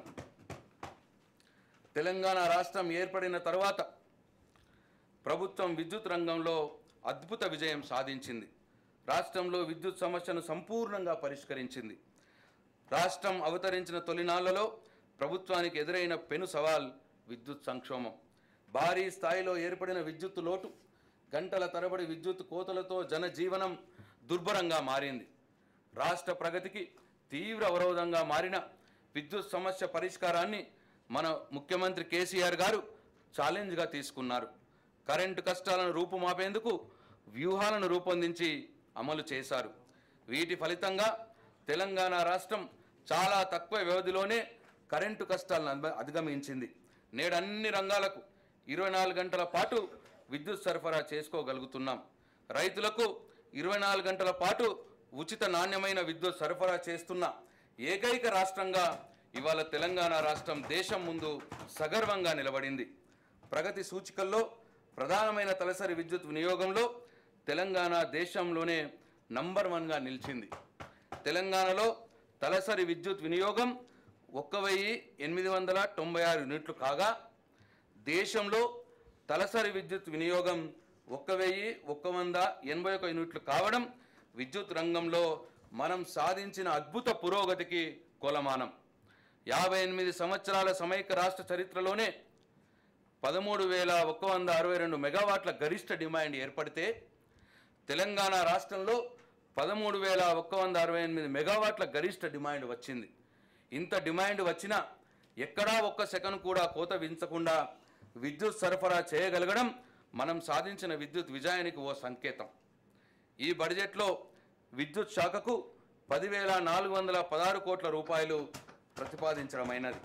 తెలంగాణ రాష్ట్రం ఏర్పడిన తర్వాత ప్రభుత్వం విద్యుత్ రంగంలో అద్భుత విజయం సాధించింది రాష్ట్రంలో విద్యుత్ సమస్యను సంపూర్ణంగా పరిష్కరించింది రాష్ట్రం అవతరించిన తొలినాళ్లలో ప్రభుత్వానికి ఎదురైన పెను సవాల్ విద్యుత్ సంక్షోభం భారీ స్థాయిలో ఏర్పడిన విద్యుత్ లోటు గంటల తరబడి విద్యుత్ కోతలతో జనజీవనం దుర్భరంగా మారింది రాష్ట్ర ప్రగతికి తీవ్ర అవరోధంగా మారిన విద్యుత్ సమస్య పరిష్కారాన్ని మన ముఖ్యమంత్రి కేసీఆర్ గారు ఛాలెంజ్గా తీసుకున్నారు కరెంటు కష్టాలను రూపుమాపేందుకు వ్యూహాలను రూపొందించి అమలు చేశారు వీటి ఫలితంగా తెలంగాణ రాష్ట్రం చాలా తక్కువ వ్యవధిలోనే కరెంటు కష్టాలను అధిగ- అధిగమించింది నేడు అన్ని రంగాలకు ఇరవై నాలుగు గంటల పాటు విద్యుత్ సరఫరా చేసుకోగలుగుతున్నాం రైతులకు ఇరవై నాలుగు గంటల పాటు ఉచిత నాణ్యమైన విద్యుత్ సరఫరా చేస్తున్న ఏకైక రాష్ట్రంగా ఇవాళ తెలంగాణ రాష్ట్రం దేశం ముందు సగర్వంగా నిలబడింది ప్రగతి సూచికల్లో ప్రధానమైన తలసరి విద్యుత్ వినియోగంలో తెలంగాణ దేశంలోనే నంబర్ వన్గా నిలిచింది తెలంగాణలో తలసరి విద్యుత్ వినియోగం ఒక్క వెయ్యి ఎనిమిది వందల తొంభై ఆరు యూనిట్లు కాగా దేశంలో తలసరి విద్యుత్ వినియోగం ఒక్క వెయ్యి ఒక్క వంద ఎనభై ఒక యూనిట్లు కావడం విద్యుత్ రంగంలో మనం సాధించిన అద్భుత పురోగతికి కొలమానం యాభై ఎనిమిది సంవత్సరాల సమైక్య రాష్ట్ర చరిత్రలోనే పదమూడు వేల ఒక్క వంద అరవై రెండు మెగావాట్ల గరిష్ట డిమాండ్ ఏర్పడితే తెలంగాణ రాష్ట్రంలో పదమూడు వేల ఒక్క వంద అరవై ఎనిమిది మెగావాట్ల గరిష్ట డిమాండ్ వచ్చింది ఇంత డిమాండ్ వచ్చినా ఎక్కడా ఒక్క సెకండ్ కూడా కోత వించకుండా విద్యుత్ సరఫరా చేయగలగడం మనం సాధించిన విద్యుత్ విజయానికి ఓ సంకేతం ఈ బడ్జెట్లో విద్యుత్ శాఖకు పదివేల నాలుగు వందల పదహారు కోట్ల రూపాయలు ప్రతిపాదించడమైనది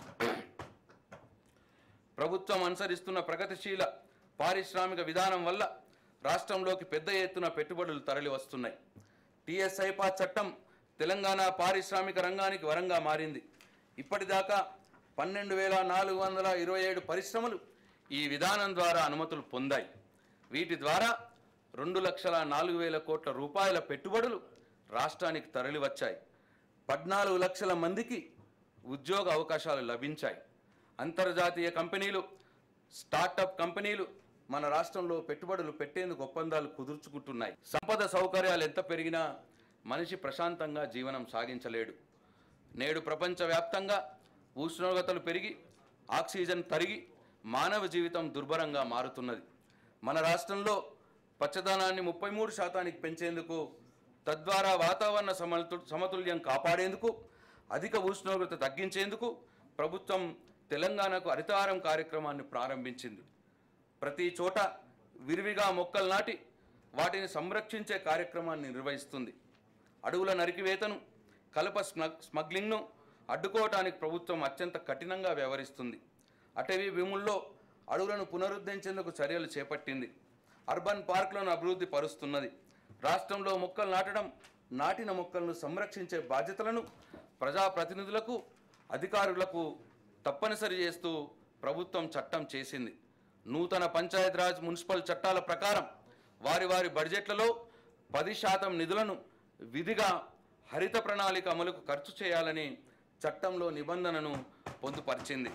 ప్రభుత్వం అనుసరిస్తున్న ప్రగతిశీల పారిశ్రామిక విధానం వల్ల రాష్ట్రంలోకి పెద్ద ఎత్తున పెట్టుబడులు తరలి వస్తున్నాయి టీఎస్ఐపా చట్టం తెలంగాణ పారిశ్రామిక రంగానికి వరంగా మారింది ఇప్పటిదాకా పన్నెండు వేల నాలుగు వందల ఇరవై ఏడు పరిశ్రమలు ఈ విధానం ద్వారా అనుమతులు పొందాయి వీటి ద్వారా రెండు లక్షల నాలుగు వేల కోట్ల రూపాయల పెట్టుబడులు రాష్ట్రానికి తరలి వచ్చాయి పద్నాలుగు లక్షల మందికి ఉద్యోగ అవకాశాలు లభించాయి అంతర్జాతీయ కంపెనీలు స్టార్టప్ కంపెనీలు మన రాష్ట్రంలో పెట్టుబడులు పెట్టేందుకు ఒప్పందాలు కుదుర్చుకుంటున్నాయి సంపద సౌకర్యాలు ఎంత పెరిగినా మనిషి ప్రశాంతంగా జీవనం సాగించలేడు నేడు ప్రపంచవ్యాప్తంగా ఉష్ణోగ్రతలు పెరిగి ఆక్సిజన్ తరిగి మానవ జీవితం దుర్భరంగా మారుతున్నది మన రాష్ట్రంలో పచ్చదనాన్ని ముప్పై మూడు శాతానికి పెంచేందుకు తద్వారా వాతావరణ సమతు సమతుల్యం కాపాడేందుకు అధిక ఉష్ణోగ్రత తగ్గించేందుకు ప్రభుత్వం తెలంగాణకు హరితహారం కార్యక్రమాన్ని ప్రారంభించింది ప్రతి చోట విరివిగా మొక్కలు నాటి వాటిని సంరక్షించే కార్యక్రమాన్ని నిర్వహిస్తుంది అడవుల నరికివేతను కలప స్మగ్ స్మగ్లింగ్ను అడ్డుకోవటానికి ప్రభుత్వం అత్యంత కఠినంగా వ్యవహరిస్తుంది అటవీ భూముల్లో అడవులను పునరుద్ధరించేందుకు చర్యలు చేపట్టింది అర్బన్ పార్కులను అభివృద్ధి పరుస్తున్నది రాష్ట్రంలో మొక్కలు నాటడం నాటిన మొక్కలను సంరక్షించే బాధ్యతలను ప్రజాప్రతినిధులకు అధికారులకు తప్పనిసరి చేస్తూ ప్రభుత్వం చట్టం చేసింది నూతన పంచాయతీరాజ్ మున్సిపల్ చట్టాల ప్రకారం వారి వారి బడ్జెట్లలో పది శాతం నిధులను విధిగా హరిత ప్రణాళిక అమలుకు ఖర్చు చేయాలని చట్టంలో నిబంధనను పొందుపరిచింది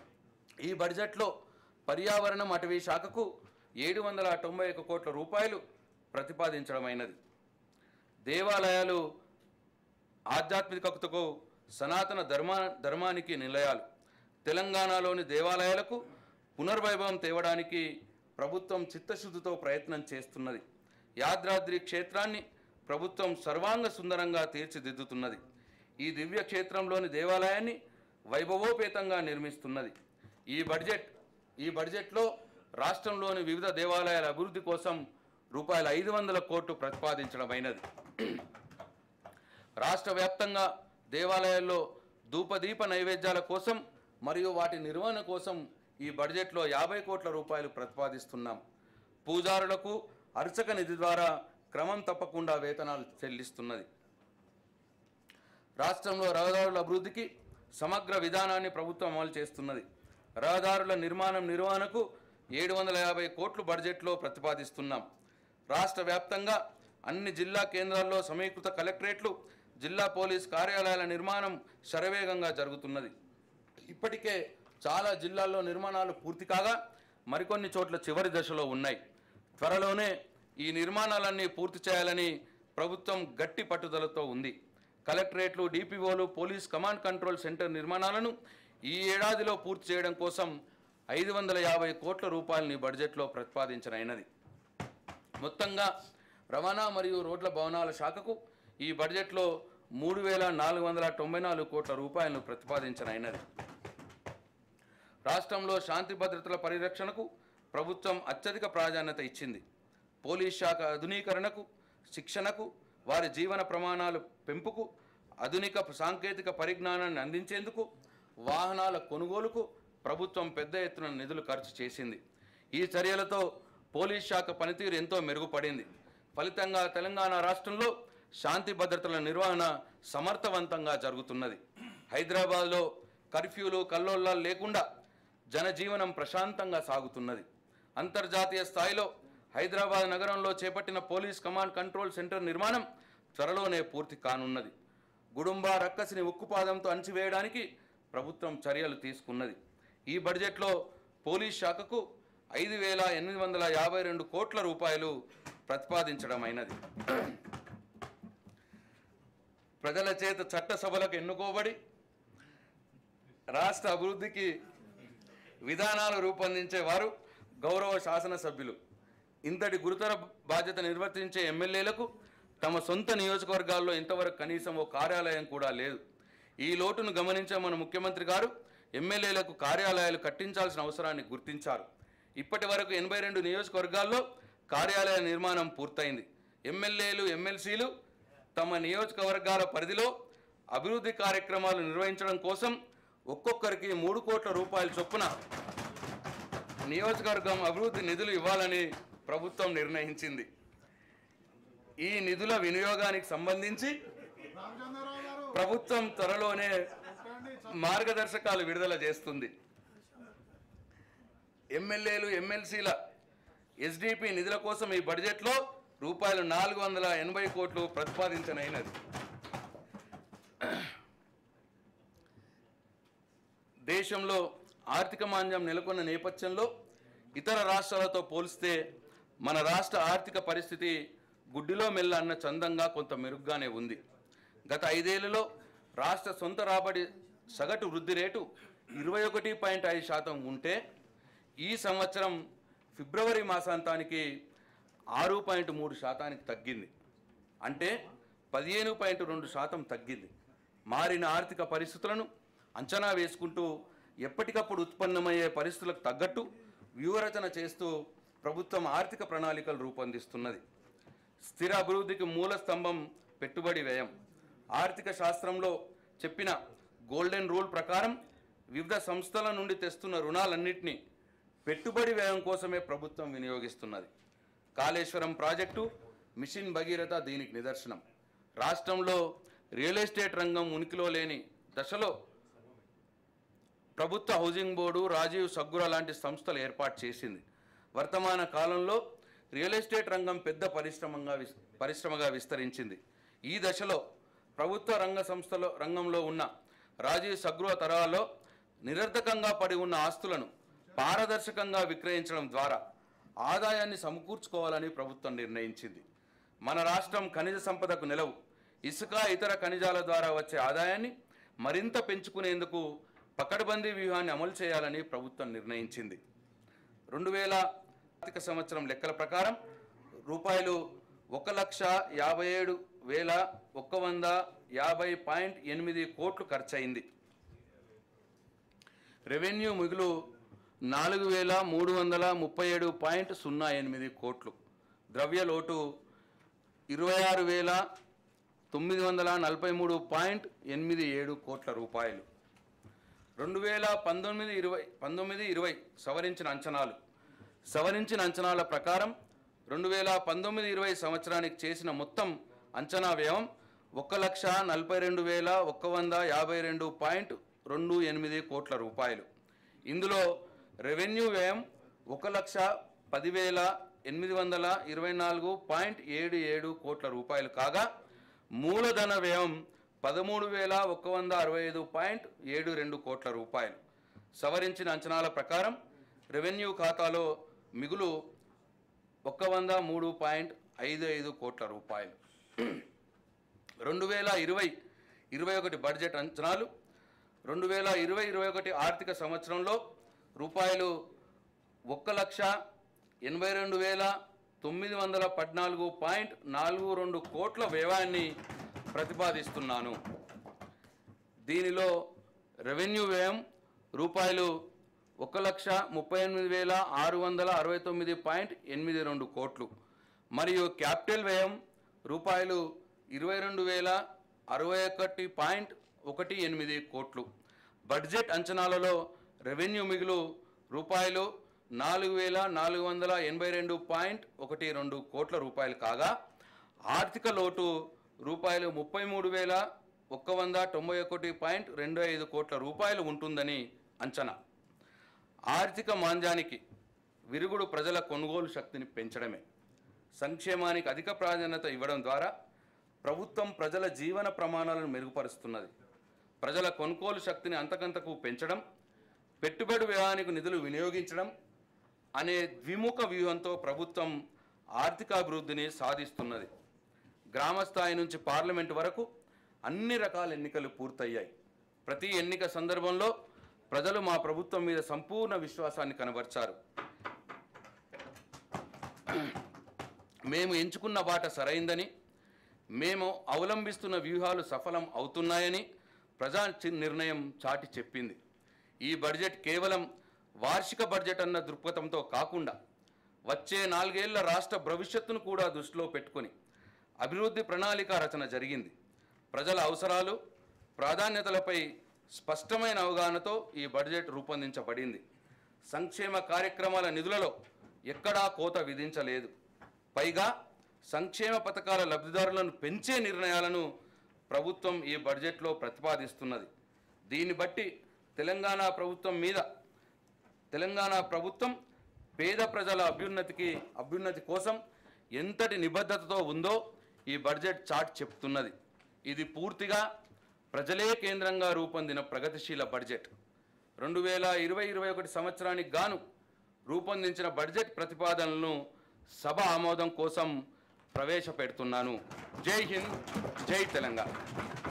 ఈ బడ్జెట్లో పర్యావరణం అటవీ శాఖకు ఏడు వందల తొంభై ఒక కోట్ల రూపాయలు ప్రతిపాదించడమైనది దేవాలయాలు ఆధ్యాత్మికతకు సనాతన ధర్మా ధర్మానికి నిలయాలు తెలంగాణలోని దేవాలయాలకు పునర్వైభవం తేవడానికి ప్రభుత్వం చిత్తశుద్ధితో ప్రయత్నం చేస్తున్నది యాదాద్రి క్షేత్రాన్ని ప్రభుత్వం సర్వాంగ సుందరంగా తీర్చిదిద్దుతున్నది ఈ దివ్య క్షేత్రంలోని దేవాలయాన్ని వైభవోపేతంగా నిర్మిస్తున్నది ఈ బడ్జెట్ ఈ బడ్జెట్లో రాష్ట్రంలోని వివిధ దేవాలయాల అభివృద్ధి కోసం రూపాయల ఐదు వందల కోట్లు ప్రతిపాదించడమైనది రాష్ట్ర వ్యాప్తంగా దేవాలయాల్లో ధూపదీప నైవేద్యాల కోసం మరియు వాటి నిర్వహణ కోసం ఈ బడ్జెట్లో యాభై కోట్ల రూపాయలు ప్రతిపాదిస్తున్నాం పూజారులకు అర్చక నిధి ద్వారా క్రమం తప్పకుండా వేతనాలు చెల్లిస్తున్నది రాష్ట్రంలో రహదారుల అభివృద్ధికి సమగ్ర విధానాన్ని ప్రభుత్వం అమలు చేస్తున్నది రహదారుల నిర్మాణం నిర్వహణకు ఏడు వందల యాభై కోట్లు బడ్జెట్లో ప్రతిపాదిస్తున్నాం రాష్ట్ర వ్యాప్తంగా అన్ని జిల్లా కేంద్రాల్లో సమీకృత కలెక్టరేట్లు జిల్లా పోలీస్ కార్యాలయాల నిర్మాణం శరవేగంగా జరుగుతున్నది ఇప్పటికే చాలా జిల్లాల్లో నిర్మాణాలు పూర్తి కాగా మరికొన్ని చోట్ల చివరి దశలో ఉన్నాయి త్వరలోనే ఈ నిర్మాణాలన్నీ పూర్తి చేయాలని ప్రభుత్వం గట్టి పట్టుదలతో ఉంది కలెక్టరేట్లు డిపిఓలు పోలీస్ కమాండ్ కంట్రోల్ సెంటర్ నిర్మాణాలను ఈ ఏడాదిలో పూర్తి చేయడం కోసం ఐదు వందల యాభై కోట్ల రూపాయలని బడ్జెట్లో ప్రతిపాదించనైనది మొత్తంగా రవాణా మరియు రోడ్ల భవనాల శాఖకు ఈ బడ్జెట్లో మూడు వేల నాలుగు వందల తొంభై నాలుగు కోట్ల రూపాయలను ప్రతిపాదించనైనది రాష్ట్రంలో శాంతి భద్రతల పరిరక్షణకు ప్రభుత్వం అత్యధిక ప్రాధాన్యత ఇచ్చింది పోలీస్ శాఖ ఆధునీకరణకు శిక్షణకు వారి జీవన ప్రమాణాలు పెంపుకు ఆధునిక సాంకేతిక పరిజ్ఞానాన్ని అందించేందుకు వాహనాల కొనుగోలుకు ప్రభుత్వం పెద్ద ఎత్తున నిధులు ఖర్చు చేసింది ఈ చర్యలతో పోలీస్ శాఖ పనితీరు ఎంతో మెరుగుపడింది ఫలితంగా తెలంగాణ రాష్ట్రంలో శాంతి భద్రతల నిర్వహణ సమర్థవంతంగా జరుగుతున్నది హైదరాబాద్లో కర్ఫ్యూలు కల్లోలాలు లేకుండా జనజీవనం ప్రశాంతంగా సాగుతున్నది అంతర్జాతీయ స్థాయిలో హైదరాబాద్ నగరంలో చేపట్టిన పోలీస్ కమాండ్ కంట్రోల్ సెంటర్ నిర్మాణం త్వరలోనే పూర్తి కానున్నది గుడుంబ రక్కసిని ఉక్కుపాదంతో అణచివేయడానికి ప్రభుత్వం చర్యలు తీసుకున్నది ఈ బడ్జెట్లో పోలీస్ శాఖకు ఐదు వేల ఎనిమిది వందల యాభై రెండు కోట్ల రూపాయలు ప్రతిపాదించడమైనది ప్రజల చేత చట్టసభలకు ఎన్నుకోబడి రాష్ట్ర అభివృద్ధికి విధానాలు రూపొందించే వారు గౌరవ శాసనసభ్యులు ఇంతటి గురుతర బాధ్యత నిర్వర్తించే ఎమ్మెల్యేలకు తమ సొంత నియోజకవర్గాల్లో ఇంతవరకు కనీసం ఓ కార్యాలయం కూడా లేదు ఈ లోటును గమనించే మన ముఖ్యమంత్రి గారు ఎమ్మెల్యేలకు కార్యాలయాలు కట్టించాల్సిన అవసరాన్ని గుర్తించారు ఇప్పటి వరకు ఎనభై రెండు నియోజకవర్గాల్లో కార్యాలయ నిర్మాణం పూర్తయింది ఎమ్మెల్యేలు ఎమ్మెల్సీలు తమ నియోజకవర్గాల పరిధిలో అభివృద్ధి కార్యక్రమాలు నిర్వహించడం కోసం ఒక్కొక్కరికి మూడు కోట్ల రూపాయల చొప్పున నియోజకవర్గం అభివృద్ధి నిధులు ఇవ్వాలని ప్రభుత్వం నిర్ణయించింది ఈ నిధుల వినియోగానికి సంబంధించి రామచంద్రరావు గారు ప్రభుత్వం త్వరలోనే చెప్పండి మార్గదర్శకాలు విడుదల చేస్తుంది ఎమ్మెల్యేలు ఎమ్మెల్సీల ఎస్డిపి నిధుల కోసం ఈ బడ్జెట్లో రూపాయలు నాలుగు వందల ఎనభై కోట్లు ప్రతిపాదించనైనది దేశంలో ఆర్థిక మాంద్యం నెలకొన్న నేపథ్యంలో ఇతర రాష్ట్రాలతో పోలిస్తే మన రాష్ట్ర ఆర్థిక పరిస్థితి గుడ్డిలో మెల్ల అన్న చందంగా కొంత మెరుగ్గానే ఉంది గత ఐదేళ్లలో రాష్ట్ర సొంత రాబడి సగటు వృద్ధి రేటు ఇరవై ఒకటి పాయింట్ ఐదు శాతం ఉంటే ఈ సంవత్సరం ఫిబ్రవరి మాసాంతానికి ఆరు పాయింట్ మూడు శాతానికి తగ్గింది అంటే పదిహేను పాయింట్ రెండు శాతం తగ్గింది మారిన ఆర్థిక పరిస్థితులను అంచనా వేసుకుంటూ ఎప్పటికప్పుడు ఉత్పన్నమయ్యే పరిస్థితులకు తగ్గట్టు వ్యూహరచన చేస్తూ ప్రభుత్వం ఆర్థిక ప్రణాళికలు రూపొందిస్తున్నది స్థిర అభివృద్ధికి మూల స్తంభం పెట్టుబడి వ్యయం ఆర్థిక శాస్త్రంలో చెప్పిన గోల్డెన్ రూల్ ప్రకారం వివిధ సంస్థల నుండి తెస్తున్న రుణాలన్నింటినీ పెట్టుబడి వ్యయం కోసమే ప్రభుత్వం వినియోగిస్తున్నది కాళేశ్వరం ప్రాజెక్టు మిషన్ భగీరథ దీనికి నిదర్శనం రాష్ట్రంలో రియల్ ఎస్టేట్ రంగం ఉనికిలో లేని దశలో ప్రభుత్వ హౌసింగ్ బోర్డు రాజీవ్ సగ్గుర లాంటి సంస్థలు ఏర్పాటు చేసింది వర్తమాన కాలంలో రియల్ ఎస్టేట్ రంగం పెద్ద పరిశ్రమంగా విస్ పరిశ్రమగా విస్తరించింది ఈ దశలో ప్రభుత్వ రంగ సంస్థలో రంగంలో ఉన్న రాజీవ్ సగ్రువ తరాల్లో నిరర్ధకంగా పడి ఉన్న ఆస్తులను పారదర్శకంగా విక్రయించడం ద్వారా ఆదాయాన్ని సమకూర్చుకోవాలని ప్రభుత్వం నిర్ణయించింది మన రాష్ట్రం ఖనిజ సంపదకు నిలవు ఇసుక ఇతర ఖనిజాల ద్వారా వచ్చే ఆదాయాన్ని మరింత పెంచుకునేందుకు పకడ్బందీ వ్యూహాన్ని అమలు చేయాలని ప్రభుత్వం నిర్ణయించింది రెండు వేల ఆర్థిక సంవత్సరం లెక్కల ప్రకారం రూపాయలు ఒక లక్ష యాభై ఏడు వేల ఒక్క వంద యాభై పాయింట్ ఎనిమిది కోట్లు ఖర్చయింది రెవెన్యూ మిగులు నాలుగు వేల మూడు వందల ముప్పై ఏడు పాయింట్ సున్నా ఎనిమిది కోట్లు ద్రవ్య లోటు ఇరవై ఆరు వేల తొమ్మిది వందల నలభై మూడు పాయింట్ ఎనిమిది ఏడు కోట్ల రూపాయలు రెండు వేల పంతొమ్మిది ఇరవై పంతొమ్మిది ఇరవై సవరించిన అంచనాలు సవరించిన అంచనాల ప్రకారం రెండు వేల పంతొమ్మిది ఇరవై సంవత్సరానికి చేసిన మొత్తం అంచనా వ్యయం ఒక లక్ష నలభై రెండు వేల ఒక్క వంద యాభై రెండు పాయింట్ రెండు ఎనిమిది కోట్ల రూపాయలు ఇందులో రెవెన్యూ వ్యయం ఒక లక్ష పదివేల ఎనిమిది వందల ఇరవై నాలుగు పాయింట్ ఏడు ఏడు కోట్ల రూపాయలు కాగా మూలధన వ్యయం పదమూడు వేల ఒక్క వంద అరవై ఐదు పాయింట్ ఏడు రెండు కోట్ల రూపాయలు సవరించిన అంచనాల ప్రకారం రెవెన్యూ ఖాతాలో మిగులు ఒక్క వంద మూడు పాయింట్ ఐదు ఐదు కోట్ల రూపాయలు రెండు వేల ఇరవై ఇరవై ఒకటి బడ్జెట్ అంచనాలు రెండు వేల ఇరవై ఇరవై ఒకటి ఆర్థిక సంవత్సరంలో రూపాయలు ఒక్క లక్ష ఎనభై రెండు వేల తొమ్మిది వందల పద్నాలుగు పాయింట్ నాలుగు రెండు కోట్ల వ్యయాన్ని ప్రతిపాదిస్తున్నాను దీనిలో రెవెన్యూ వ్యయం రూపాయలు ఒక లక్ష ముప్పై ఎనిమిది వేల ఆరు వందల అరవై తొమ్మిది పాయింట్ ఎనిమిది రెండు కోట్లు మరియు క్యాపిటల్ వ్యయం రూపాయలు ఇరవై రెండు వేల అరవై ఒకటి పాయింట్ ఒకటి ఎనిమిది కోట్లు బడ్జెట్ అంచనాలలో రెవెన్యూ మిగులు రూపాయలు నాలుగు వేల నాలుగు వందల ఎనభై రెండు పాయింట్ ఒకటి రెండు కోట్ల రూపాయలు కాగా ఆర్థిక లోటు రూపాయలు ముప్పై మూడు వేల ఒక్క వంద తొంభై ఒకటి పాయింట్ రెండు ఐదు కోట్ల రూపాయలు ఉంటుందని అంచనా ఆర్థిక మాంద్యానికి విరుగుడు ప్రజల కొనుగోలు శక్తిని పెంచడమే సంక్షేమానికి అధిక ప్రాధాన్యత ఇవ్వడం ద్వారా ప్రభుత్వం ప్రజల జీవన ప్రమాణాలను మెరుగుపరుస్తున్నది ప్రజల కొనుగోలు శక్తిని అంతకంతకు పెంచడం పెట్టుబడి వ్యయానికి నిధులు వినియోగించడం అనే ద్విముఖ వ్యూహంతో ప్రభుత్వం ఆర్థికాభివృద్ధిని సాధిస్తున్నది గ్రామ స్థాయి నుంచి పార్లమెంటు వరకు అన్ని రకాల ఎన్నికలు పూర్తయ్యాయి ప్రతి ఎన్నిక సందర్భంలో ప్రజలు మా ప్రభుత్వం మీద సంపూర్ణ విశ్వాసాన్ని కనబర్చారు మేము ఎంచుకున్న బాట సరైందని మేము అవలంబిస్తున్న వ్యూహాలు సఫలం అవుతున్నాయని ప్రజా చి- నిర్ణయం చాటి చెప్పింది ఈ బడ్జెట్ కేవలం వార్షిక బడ్జెట్ అన్న దృక్పథంతో కాకుండా వచ్చే నాలుగేళ్ల రాష్ట్ర భవిష్యత్తును కూడా దృష్టిలో పెట్టుకొని అభివృద్ధి ప్రణాళిక రచన జరిగింది ప్రజల అవసరాలు ప్రాధాన్యతలపై స్పష్టమైన అవగాహనతో ఈ బడ్జెట్ రూపొందించబడింది సంక్షేమ కార్యక్రమాల నిధులలో ఎక్కడా కోత విధించలేదు పైగా సంక్షేమ పథకాల లబ్ధిదారులను పెంచే నిర్ణయాలను ప్రభుత్వం ఈ బడ్జెట్లో ప్రతిపాదిస్తున్నది దీన్ని బట్టి తెలంగాణ ప్రభుత్వం మీద తెలంగాణ ప్రభుత్వం పేద ప్రజల అభ్యున్నతికి అభ్యున్నతి కోసం ఎంతటి నిబద్ధతతో ఉందో ఈ బడ్జెట్ చార్ట్ చెప్తున్నది ఇది పూర్తిగా ప్రజలే కేంద్రంగా రూపొందిన ప్రగతిశీల బడ్జెట్ రెండు వేల ఇరవై ఇరవై ఒకటి సంవత్సరానికి గాను రూపొందించిన బడ్జెట్ ప్రతిపాదనలను సభ ఆమోదం కోసం ప్రవేశపెడుతున్నాను జై హింద్ జై తెలంగాణ